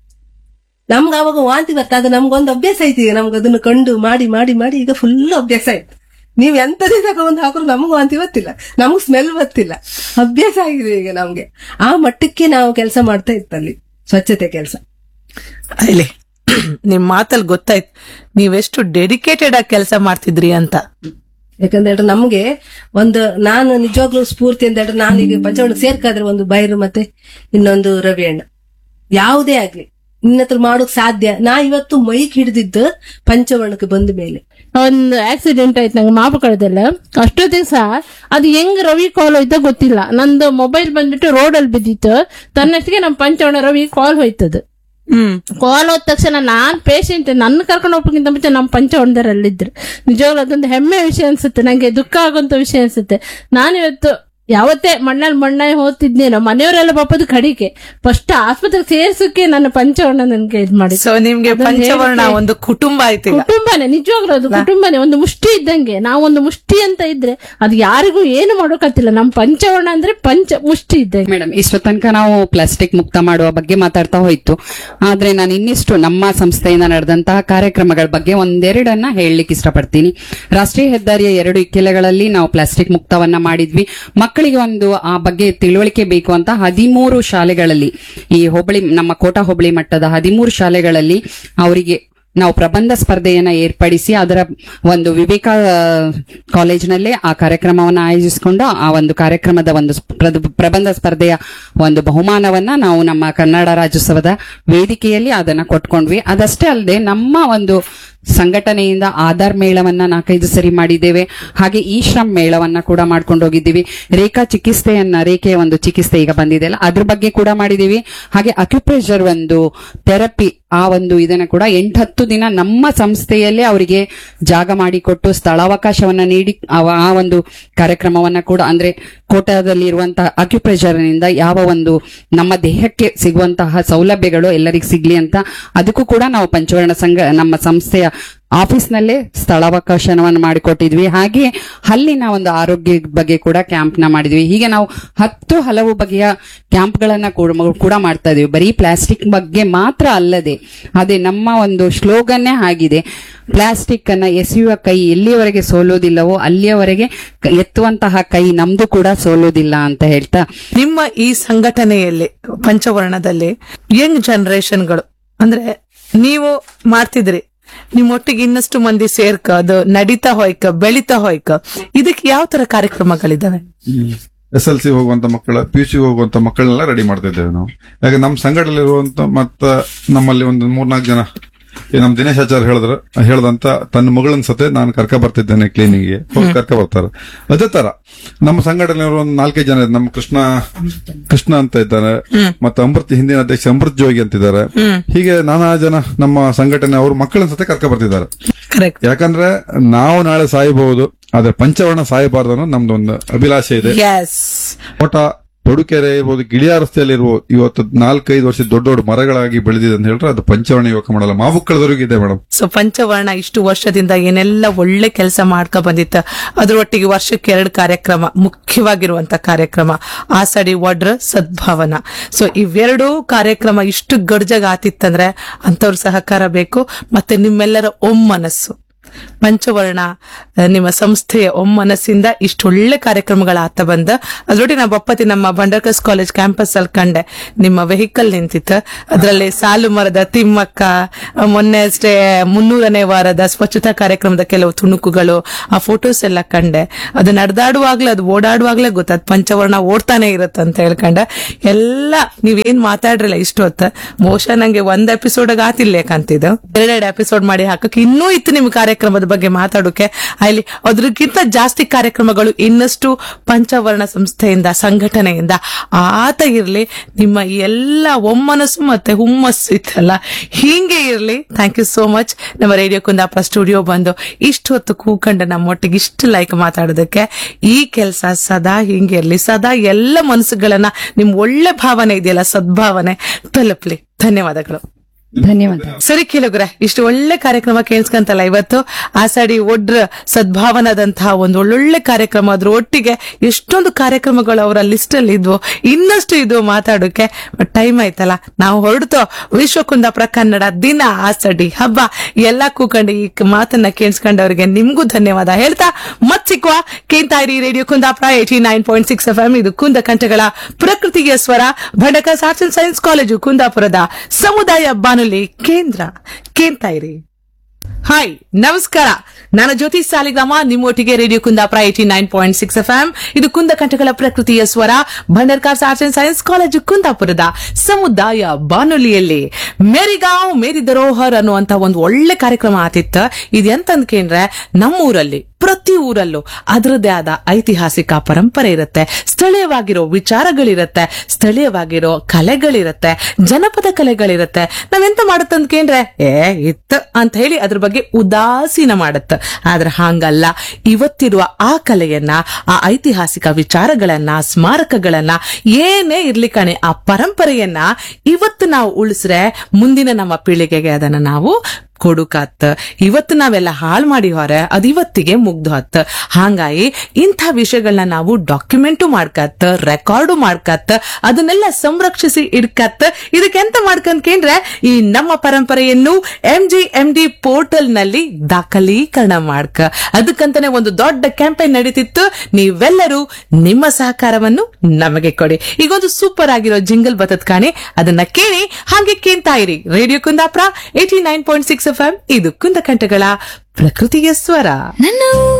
ನಮ್ಗೆ ಅವಾಗ ವಾಂತಿ ಬರ್ತಾ ಅದು ನಮ್ಗೊಂದು ಅಭ್ಯಾಸ ಐತಿ ಈಗ ನಮ್ಗೆ ಅದನ್ನ ಕಂಡು ಮಾಡಿ ಮಾಡಿ ಮಾಡಿ ಈಗ ಫುಲ್ ಅಭ್ಯಾಸ ಆಯ್ತು ನೀವ್ ಎಂತದೇ ತಗೊಂಡ್ ಹಾಕಿದ್ರು ನಮಗೂ ವಾಂತಿ ಗೊತ್ತಿಲ್ಲ ನಮಗ್ ಸ್ಮೆಲ್ ಗೊತ್ತಿಲ್ಲ ಅಭ್ಯಾಸ ಆಗಿದೆ ಈಗ ನಮ್ಗೆ ಆ ಮಟ್ಟಕ್ಕೆ ನಾವು ಕೆಲಸ ಮಾಡ್ತಾ ಇತ್ತಲ್ಲಿ ಸ್ವಚ್ಛತೆ ಕೆಲಸ ಇಲ್ಲಿ ನಿಮ್ ಮಾತಲ್ಲಿ ಗೊತ್ತಾಯ್ತು ನೀವೆಷ್ಟು ಡೆಡಿಕೇಟೆಡ್ ಆಗಿ ಕೆಲಸ ಮಾಡ್ತಿದ್ರಿ ಅಂತ ಯಾಕಂದ್ರೆ ನಮ್ಗೆ ಒಂದು ನಾನು ನಿಜವಾಗ್ಲೂ ಸ್ಫೂರ್ತಿ ಅಂತ ಹೇಳಿದ್ರೆ ನಾನು ಈಗ ಪಂಚವರ್ಣ ಸೇರ್ಕಾದ್ರೆ ಒಂದು ಬೈರು ಮತ್ತೆ ಇನ್ನೊಂದು ರವಿ ಅಣ್ಣ ಯಾವುದೇ ಆಗ್ಲಿ ನಿನ್ನ ಹತ್ರ ಮಾಡೋಕ್ ಸಾಧ್ಯ ನಾ ಇವತ್ತು ಮೈಕ್ ಹಿಡಿದಿದ್ದು ಪಂಚವರ್ಣಕ್ಕೆ ಬಂದ ಮೇಲೆ ಒಂದು ಆಕ್ಸಿಡೆಂಟ್ ಆಯ್ತು ನಂಗೆ ಮಾಪಕಳದಲ್ಲ ಅಷ್ಟೊತ್ತಿಗೆ ಸಹ ಅದು ಹೆಂಗ್ ರವಿ ಕಾಲ್ ಹೋಯ್ತ ಗೊತ್ತಿಲ್ಲ ನಂದು ಮೊಬೈಲ್ ಬಂದ್ಬಿಟ್ಟು ರೋಡಲ್ಲಿ ಬಿದ್ದಿತ್ತು ತನ್ನಷ್ಟಿಗೆ ನಮ್ಮ ಪಂಚವಣ ರವಿ ಕಾಲ್ ಹೋಯ್ತದು ಹ್ಮ್ ಕಾಲ್ ಹೋದ ತಕ್ಷಣ ನಾನ್ ಪೇಷಂಟ್ ನನ್ನ ಕರ್ಕೊಂಡು ಹೋಗ್ಬೇಕಿಂತ ಮುಂಚೆ ನಮ್ಮ ಪಂಚವಣದರಲ್ಲಿದ್ರು ನಿಜವಾಗ್ಲೂ ಅದೊಂದು ಹೆಮ್ಮೆ ವಿಷಯ ಅನ್ಸುತ್ತೆ ನಂಗೆ ದುಃಖ ಆಗುವಂತ ವಿಷಯ ಅನ್ಸುತ್ತೆ ನಾನಿವತ್ತು ಯಾವತ್ತೇ ಮಣ್ಣಲ್ಲಿ ಮಣ್ಣಾಗಿ ಹೋಗ್ತಿದ್ನೇನೋ ಮನೆಯವರೆಲ್ಲ ಪಾಪದ ಕಡಿಕೆ ಫಸ್ಟ್ ಆಸ್ಪತ್ರೆಗೆ ಸೇರ್ಸಕ್ಕೆ ನನ್ನ ಪಂಚವರ್ಣ ನನ್ಗೆ ಇದ್ ಮಾಡಿ ಸೊ ನಿಮ್ಗೆ ಪಂಚವರ್ಣ ಒಂದು ಕುಟುಂಬ ಆಯ್ತು ಈಗ ಕುಟುಂಬನೇ ನಿಜವಾಗ್ಲೂ ಅದು ಕುಟುಂಬನೇ ಒಂದು ಮುಷ್ಟಿ ಇದ್ದಂಗೆ ನಾವೊಂದು ಮುಷ್ಟಿ ಅಂತ ಇದ್ರೆ ಅದು ಯಾರಿಗೂ ಏನು ಮಾಡೋಕತ್ತಿಲ್ಲ ನಮ್ ಪಂಚವರ್ಣ ಅಂದ್ರೆ ಪಂಚ ಮುಷ್ಟಿ ಇದ್ದಂಗೆ ಮೇಡಮ್ ಇಷ್ಟು ತನಕ ನಾವು ಪ್ಲಾಸ್ಟಿಕ್ ಮುಕ್ತ ಮಾಡುವ ಬಗ್ಗೆ ಮಾತಾಡ್ತಾ ಹೋಯ್ತು ಆದ್ರೆ ನಾನು ಇನ್ನಿಷ್ಟು ನಮ್ಮ ಸಂಸ್ಥೆಯಿಂದ ನಡೆದಂತಹ ಕಾರ್ಯಕ್ರಮಗಳ ಬಗ್ಗೆ ಒಂದೆರಡನ್ನ ಹೇಳಲಿಕ್ಕೆ ಇಷ್ಟಪಡ್ತೀನಿ ರಾಷ್ಟ್ರೀಯ ಹೆದ್ದಾರಿಯ ಎರಡು ಇಕ್ಕೆಲೆಗಳಲ್ಲಿ ನಾವು ಪ್ಲಾಸ್ಟಿಕ್ ಮುಕ್ತವನ್ನ ಮಾಡಿದ್ವಿ ಮಕ್ಕಳಿಗೆ ಒಂದು ಆ ಬಗ್ಗೆ ತಿಳುವಳಿಕೆ ಬೇಕು ಅಂತ ಹದಿಮೂರು ಶಾಲೆಗಳಲ್ಲಿ ಈ ಹೋಬಳಿ ನಮ್ಮ ಕೋಟ ಹೋಬಳಿ ಮಟ್ಟದ ಹದಿಮೂರು ಶಾಲೆಗಳಲ್ಲಿ ಅವರಿಗೆ ನಾವು ಪ್ರಬಂಧ ಸ್ಪರ್ಧೆಯನ್ನ ಏರ್ಪಡಿಸಿ ಅದರ ಒಂದು ವಿವೇಕ ಆ, ಕಾಲೇಜಿನಲ್ಲೇ ಆ ಕಾರ್ಯಕ್ರಮವನ್ನ ಆಯೋಜಿಸಿಕೊಂಡು ಆ ಒಂದು ಕಾರ್ಯಕ್ರಮದ ಒಂದು ಸ್ಪ- ಪ್ರಬಂಧ ಸ್ಪರ್ಧೆಯ ಒಂದು ಬಹುಮಾನವನ್ನ ನಾವು ನಮ್ಮ ಕನ್ನಡ ರಾಜ್ಯೋತ್ಸವದ ವೇದಿಕೆಯಲ್ಲಿ ಅದನ್ನ ಕೊಟ್ಕೊಂಡ್ವಿ ಅದಷ್ಟೇ ಅಲ್ಲದೆ ನಮ್ಮ ಒಂದು ಸಂಘಟನೆಯಿಂದ ಆಧಾರ್ ಮೇಳವನ್ನ ನಾಲ್ಕೈದು ಸರಿ ಮಾಡಿದ್ದೇವೆ ಹಾಗೆ ಈ ಶ್ರಮ್ ಮೇಳವನ್ನ ಕೂಡ ಮಾಡ್ಕೊಂಡು ಹೋಗಿದ್ದೀವಿ ರೇಖಾ ಚಿಕಿತ್ಸೆಯನ್ನ ರೇಖೆಯ ಒಂದು ಚಿಕಿತ್ಸೆ ಈಗ ಬಂದಿದೆ ಅಲ್ಲ ಅದ್ರ ಬಗ್ಗೆ ಕೂಡ ಮಾಡಿದೀವಿ ಹಾಗೆ ಅಕ್ಯುಪ್ರೆಷರ್ ಒಂದು ಥೆರಪಿ ಆ ಒಂದು ಇದನ್ನ ಕೂಡ ಎಂಟತ್ತು ದಿನ ನಮ್ಮ ಸಂಸ್ಥೆಯಲ್ಲೇ ಅವರಿಗೆ ಜಾಗ ಮಾಡಿಕೊಟ್ಟು ಸ್ಥಳಾವಕಾಶವನ್ನ ನೀಡಿ ಅವ- ಆ ಒಂದು ಕಾರ್ಯಕ್ರಮವನ್ನ ಕೂಡ ಅಂದ್ರೆ ಕೋಟಾದಲ್ಲಿ ಇರುವಂತಹ ಅಕ್ಯುಪ್ರೆಷರ್ ನಿಂದ ಯಾವ ಒಂದು ನಮ್ಮ ದೇಹಕ್ಕೆ ಸಿಗುವಂತಹ ಸೌಲಭ್ಯಗಳು ಎಲ್ಲರಿಗೂ ಸಿಗ್ಲಿ ಅಂತ ಅದಕ್ಕೂ ಕೂಡ ನಾವು ಪಂಚವರ್ಣ ಸಂಘ ನಮ್ಮ ಸಂಸ್ಥೆಯ ಆಫೀಸ್ನಲ್ಲೇ ಸ್ಥಳಾವಕಾಶವನ್ನು ಮಾಡಿಕೊಟ್ಟಿದ್ವಿ ಹಾಗೆ ಹಲ್ಲಿನ ಒಂದು ಆರೋಗ್ಯ ಬಗ್ಗೆ ಕೂಡ ಕ್ಯಾಂಪ್ ನ ಮಾಡಿದ್ವಿ ಹೀಗೆ ನಾವು ಹತ್ತು ಹಲವು ಬಗೆಯ ಕ್ಯಾಂಪ್ಗಳನ್ನ ಕೂಡ- ಕೂಡ ಮಾಡ್ತಾ ಇದೀವಿ ಬರೀ ಪ್ಲಾಸ್ಟಿಕ್ ಬಗ್ಗೆ ಮಾತ್ರ ಅಲ್ಲದೆ ಅದೇ ನಮ್ಮ ಒಂದು ಸ್ಲೋಗನ್ನೇ ಆಗಿದೆ ಪ್ಲಾಸ್ಟಿಕ್ ಅನ್ನ ಎಸೆಯುವ ಕೈ ಎಲ್ಲಿಯವರೆಗೆ ಸೋಲೋದಿಲ್ಲವೋ ಅಲ್ಲಿಯವರೆಗೆ ಕ- ಎತ್ತುವಂತಹ ಕೈ ನಮ್ದು ಕೂಡ ಸೋಲೋದಿಲ್ಲ ಅಂತ ಹೇಳ್ತಾ ನಿಮ್ಮ ಈ ಸಂಘಟನೆಯಲ್ಲಿ ಪಂಚವರ್ಣದಲ್ಲಿ ಯಂಗ್ ಜನರೇಷನ್ಗಳು ಅಂದ್ರೆ ನೀವು ಮಾಡ್ತಿದ್ರಿ ನಿಮ್ಮೊಟ್ಟಿಗೆ ಇನ್ನಷ್ಟು ಮಂದಿ ಸೇರ್ಕ ಅದು ನಡೀತಾ ಹೋಯ್ಕ ಬೆಳಿತಾ ಹೋಯ್ಕ ಇದಕ್ಕೆ ಯಾವ ತರ ಕಾರ್ಯಕ್ರಮಗಳಿದಾವೆ ಎಸ್ ಎಲ್ ಸಿ ಹೋಗುವಂತ ಮಕ್ಕಳ ಪಿ ಯು ಸಿ ಹೋಗುವಂತ ಮಕ್ಕಳನ್ನೆಲ್ಲ ರೆಡಿ ಮಾಡ್ತಾ ಇದ್ದೇವೆ ನಾವು ಯಾಕೆ ನಮ್ಮ ಸಂಘಟನೆಯಲ್ಲಿರುವಂತ ಮತ್ತ ನಮ್ಮಲ್ಲಿ ಒಂದು ಮೂರ್ನಾಲ್ಕು ಜನ ಈ ನಮ್ ದಿನೇಶ್ ಆಚಾರ್ಯ ಹೇಳಿದ್ರು ಹೇಳ್ದಂತ ತನ್ನ ಮಗಳನ್ ಸತೆ ನಾನು ಕರ್ಕ ಬರ್ತಿದ್ದೇನೆ ಕ್ಲೀನಿಂಗ್ಗೆ ಹೋಗಿ ಕರ್ಕ ಬರ್ತಾರೆ ಅದೇ ತರ ನಮ್ಮ ಸಂಘಟನೆಯವರು ಒಂದು ನಾಲ್ಕೈದು ಜನ ಇದ್ದಾರೆ. ನಮ್ಮ ಕೃಷ್ಣ ಕೃಷ್ಣ ಅಂತ ಇದ್ದಾರೆ ಮತ್ತೆ ಅಮೃತ್ ಹಿಂದಿನ ಅಧ್ಯಕ್ಷ ಅಮೃತ್ ಜೋಗಿ ಅಂತಿದ್ದಾರೆ ಹೀಗೆ ನಾನಾ ಜನ ನಮ್ಮ ಸಂಘಟನೆ ಅವರು ಮಕ್ಕಳನ್ನ ಸತೆ ಕರ್ಕ ಬರ್ತಿದ್ದಾರೆ ಕರೆಕ್ಟ್ ಯಾಕಂದ್ರೆ ನಾವು ನಾಳೆ ಸಾಯಬಹುದು ಆದ್ರೆ ಪಂಚವರ್ಣ ಸಾಯಬಾರ್ದು ಅನ್ನೋ ನಮ್ದು ಒಂದು ಅಭಿಲಾಷೆ ಇದೆ ಎಸ್ ತೋಟ ತೊಡುಕೆರೆ ಇರ್ಬೋದು ಗಿಳಿಯ ರಸ್ತೆಯಲ್ಲಿ ಇರ್ಬೋದು ಇವತ್ತು ನಾಲ್ಕೈದು ವರ್ಷ ದೊಡ್ಡ ದೊಡ್ಡ ಮರಗಳಾಗಿ ಬೆಳೆದಿದೆ ಅಂತ ಹೇಳಿದ್ರೆ ಅದು ಪಂಚವರ್ಣ ಯುವಕ ಮಾಡಲ್ಲ ಮಾವುಕ್ಕಳದವರೆಗೂ ಇದೆ ಮೇಡಮ್ ಸೊ ಪಂಚವರ್ಣ ಇಷ್ಟು ವರ್ಷದಿಂದ ಏನೆಲ್ಲ ಒಳ್ಳೆ ಕೆಲಸ ಮಾಡ್ಕೊ ಬಂದಿತ್ತು ಅದ್ರೊಟ್ಟಿಗೆ ವರ್ಷಕ್ಕೆ ಎರಡು ಕಾರ್ಯಕ್ರಮ ಮುಖ್ಯವಾಗಿರುವಂತ ಕಾರ್ಯಕ್ರಮ ಆಸಡಿ ವಡ್ರ ಸದ್ಭಾವನ ಸೊ ಇವೆರಡೂ ಕಾರ್ಯಕ್ರಮ ಇಷ್ಟು ಗಡ್ಜಾಗ ಆತಿತ್ತಂದ್ರೆ ಅಂತವ್ರ ಸಹಕಾರ ಬೇಕು ಮತ್ತೆ ನಿಮ್ಮೆಲ್ಲರ ಒಮ್ಮನಸ್ಸು ಪಂಚವರ್ಣ ಆ, ನಿಮ್ಮ ಸಂಸ್ಥೆಯ ಒಮ್ಮನಸ್ಸಿಂದ ಇಷ್ಟೊಳ್ಳೆ ಕಾರ್ಯಕ್ರಮಗಳ ಆತ ಬಂದ ಅದ್ರೊಟ್ಟಿಗೆ ನಾ ಬಪ್ಪತಿ ನಮ್ಮ ಬಂಡರ್ಕಸ್ ಕಾಲೇಜ್ ಕ್ಯಾಂಪಸ್ ಅಲ್ಲಿ ಕಂಡೆ ನಿಮ್ಮ ವೆಹಿಕಲ್ ನಿಂತಿತ್ತು ಅದರಲ್ಲಿ ಸಾಲು ಮರದ ತಿಮ್ಮಕ್ಕ ಆ, ಮೊನ್ನೆ ಅಷ್ಟೇ ಮುನ್ನೂರನೇ ವಾರದ ಸ್ವಚ್ಛತಾ ಕಾರ್ಯಕ್ರಮದ ಕೆಲವು ತುಣುಕುಗಳು ಆ ಫೋಟೋಸ್ ಎಲ್ಲ ಕಂಡೆ ಅದು ನಡೆದಾಡುವಾಗ್ಲೇ ಅದು ಓಡಾಡುವಾಗ್ಲೇ ಗೊತ್ತಾದ್ ಪಂಚವರ್ಣ ಓಡ್ತಾನೆ ಇರುತ್ತೆ ಅಂತ ಹೇಳ್ಕೊಂಡೆ ಎಲ್ಲ ನೀವೇನ್ ಮಾತಾಡ್ರಲ್ಲ ಇಷ್ಟು ಹೊತ್ತ ಬಹುಶಃ ನಂಗೆ ಒಂದ್ ಎಪಿಸೋಡ್ ಆತಿಲ್ಲ ಯಾಕಂತಿದ್ದು ಎರಡೆರಡು ಎಪಿಸೋಡ್ ಮಾಡಿ ಹಾಕಕ್ಕೆ ಇನ್ನೂ ಇತ್ತು ನಿಮ್ ಕಾರ್ಯಕ್ರಮದ ಬಗ್ಗೆ ಮಾತಾಡೋಕೆ ಅಲ್ಲಿ ಅದ್ರಕ್ಕಿಂತ ಜಾಸ್ತಿ ಕಾರ್ಯಕ್ರಮಗಳು ಇನ್ನಷ್ಟು ಪಂಚವರ್ಣ ಸಂಸ್ಥೆಯಿಂದ ಸಂಘಟನೆಯಿಂದ ಆತ ಇರ್ಲಿ ನಿಮ್ಮ ಈ ಎಲ್ಲ ಒಮ್ಮನಸ್ಸು ಮತ್ತೆ ಹುಮ್ಮಸ್ಸು ಇತ್ತಲ್ಲ ಹೀಗೆ ಇರ್ಲಿ ಥ್ಯಾಂಕ್ ಯು ಸೋ ಮಚ್ ನಮ್ಮ ರೇಡಿಯೋ ಕುಂದಾಪುರ ಸ್ಟುಡಿಯೋ ಬಂದು ಇಷ್ಟು ಹೊತ್ತು ಕೂಕಂಡು ನಮ್ಮೊಟ್ಟಿಗೆ ಇಷ್ಟು ಲೈಕ್ ಮಾತಾಡೋದಕ್ಕೆ ಈ ಕೆಲಸ ಸದಾ ಹಿಂಗೆ ಇರ್ಲಿ ಸದಾ ಎಲ್ಲ ಮನಸ್ಸುಗಳನ್ನ ನಿಮ್ ಒಳ್ಳೆ ಭಾವನೆ ಇದೆಯಲ್ಲ ಸದ್ಭಾವನೆ ತಲುಪ್ಲಿ ಧನ್ಯವಾದಗಳು ಧನ್ಯವಾದ ಸರಿ ಕೇಳುಗ್ರೆ ಇಷ್ಟು ಒಳ್ಳೆ ಕಾರ್ಯಕ್ರಮ ಕೇಳಿಸ್ಕಂತಲ್ಲ ಇವತ್ತು ಆಸಾಡಿ ಒಡ್ರ ಸದ್ಭಾವನದಂತಹ ಒಂದು ಒಳ್ಳೊಳ್ಳೆ ಕಾರ್ಯಕ್ರಮ ಅದ್ರ ಒಟ್ಟಿಗೆ ಎಷ್ಟೊಂದು ಕಾರ್ಯಕ್ರಮಗಳು ಅವರ ಲಿಸ್ಟ್ ಅಲ್ಲಿ ಇದ್ವು ಇನ್ನಷ್ಟು ಇದು ಮಾತಾಡೋಕೆ ಟೈಮ್ ಆಯ್ತಲ್ಲ ನಾವು ಹೊರಡ್ತೋ ವಿಶ್ವ ಕುಂದಾಪುರ ಕನ್ನಡ ದಿನ ಆಸಡಿ ಹಬ್ಬ ಎಲ್ಲ ಕೂಕೊಂಡು ಈ ಮಾತನ್ನ ಕೇಳಿಸ್ಕೊಂಡವ್ರಿಗೆ ನಿಮ್ಗೂ ಧನ್ಯವಾದ ಹೇಳ್ತಾ ಮತ್ ಸಿಕ್ಕುವ ಕೇಂತಾಯಿರಿ radio Kundapura eighty nine point six F M ಇದು ಕುಂದ ಕಂಠಗಳ ಪ್ರಕೃತಿಯ ಸ್ವರ Bhandarkars arts and science college ಕುಂದಾಪುರದ ಸಮುದಾಯ ಬಾನುಲಿ ಕೇಂದ್ರ ಕೇಂತಾಯಿರಿ ಹಾಯ್ ನಮಸ್ಕಾರ ನಾನು ಜ್ಯೋತಿ ಸಾಲಿಗ್ರಾಮ ನಿಮ್ಮೊಟ್ಟಿಗೆ radio Kundapura eighty nine point six F M ಇದು ಕುಂದ ಕಂಠಗಳ ಪ್ರಕೃತಿಯ ಸ್ವರ Bhandarkars arts and science college ಕುಂದಾಪುರದ ಸಮುದಾಯ ಬಾನುಲಿಯಲ್ಲಿ ಮೇರಿಗಾಂವ್ ಮೇರಿ ಧರೋಹರ್ ಅನ್ನುವಂತ ಒಂದು ಒಳ್ಳೆ ಕಾರ್ಯಕ್ರಮ ಆತಿತ್ತ ಇದೆಂತಂದ್ಕೇಂದ್ರೆ ನಮ್ಮೂರಲ್ಲಿ ಪ್ರತಿ ಊರಲ್ಲೂ ಅದರದ್ದೇ ಆದ ಐತಿಹಾಸಿಕ ಪರಂಪರೆ ಇರುತ್ತೆ ಸ್ಥಳೀಯವಾಗಿರೋ ವಿಚಾರಗಳಿರತ್ತೆ ಸ್ಥಳೀಯವಾಗಿರೋ ಕಲೆಗಳಿರತ್ತೆ ಜನಪದ ಕಲೆಗಳಿರತ್ತೆ ನಾವೆಂತ ಮಾಡುತ್ತಂದ್ಕೇಂದ್ರೆ ಏ ಇತ್ತು ಅಂತ ಹೇಳಿ ಅದ್ರ ಬಗ್ಗೆ ಉದಾಸೀನ ಮಾಡುತ್ತೆ ಆದ್ರೆ ಹಾಂಗಲ್ಲ ಇವತ್ತಿರುವ ಆ ಕಲೆಯನ್ನ ಆ ಐತಿಹಾಸಿಕ ವಿಚಾರಗಳನ್ನ ಸ್ಮಾರಕಗಳನ್ನ ಏನೇ ಇರ್ಲಿ ಕಣೆ ಆ ಪರಂಪರೆಯನ್ನ ಇವತ್ತು ನಾವು ಉಳಿಸ್ರೆ ಮುಂದಿನ ನಮ್ಮ ಪೀಳಿಗೆಗೆ ಅದನ್ನ ನಾವು ಕೊಡುಕತ್ ಇವತ್ತು ನಾವೆಲ್ಲ ಹಾಳು ಮಾಡಿ ಹೊರ ಅದ್ ಇವತ್ತಿಗೆ ಮುಗ್ದು ಹತ್ ಹಾಂಗಾಗಿ ಇಂಥ ವಿಷಯಗಳನ್ನ ನಾವು ಡಾಕ್ಯುಮೆಂಟು ಮಾಡ್ಕತ್ ರೆಕಾರ್ಡು ಮಾಡ್ಕತ್ ಅದನ್ನೆಲ್ಲ ಸಂರಕ್ಷಿಸಿ ಇಡ್ಕತ್ ಇದಕ್ಕೆ ಎಂತ ಮಾಡ್ಕಂದ್ಕೇಂದ್ರೆ ಈ ನಮ್ಮ ಪರಂಪರೆಯನ್ನು M G M D portal ನಲ್ಲಿ ದಾಖಲೀಕರಣ ಮಾಡ್ಕ ಅದಕ್ಕಂತಾನೆ ಒಂದು ದೊಡ್ಡ ಕ್ಯಾಂಪೇನ್ ನಡೀತಿತ್ತು ನೀವೆಲ್ಲರೂ ನಿಮ್ಮ ಸಹಕಾರವನ್ನು ನಮಗೆ ಕೊಡಿ ಈಗೊಂದು ಸೂಪರ್ ಆಗಿರೋ ಜಿಂಗಲ್ ಬತತ್ ಕಾಣಿ ಅದನ್ನ ಕೇಳಿ ಹಾಗೆ ಕೇಳ್ತಾ ಇರಿ radio Kundapura eighty nine point six F M ಇದು ಕುಂದಕಂಠಗಳ ಪ್ರಕೃತಿಯ ಸ್ವರ ನನ್ನ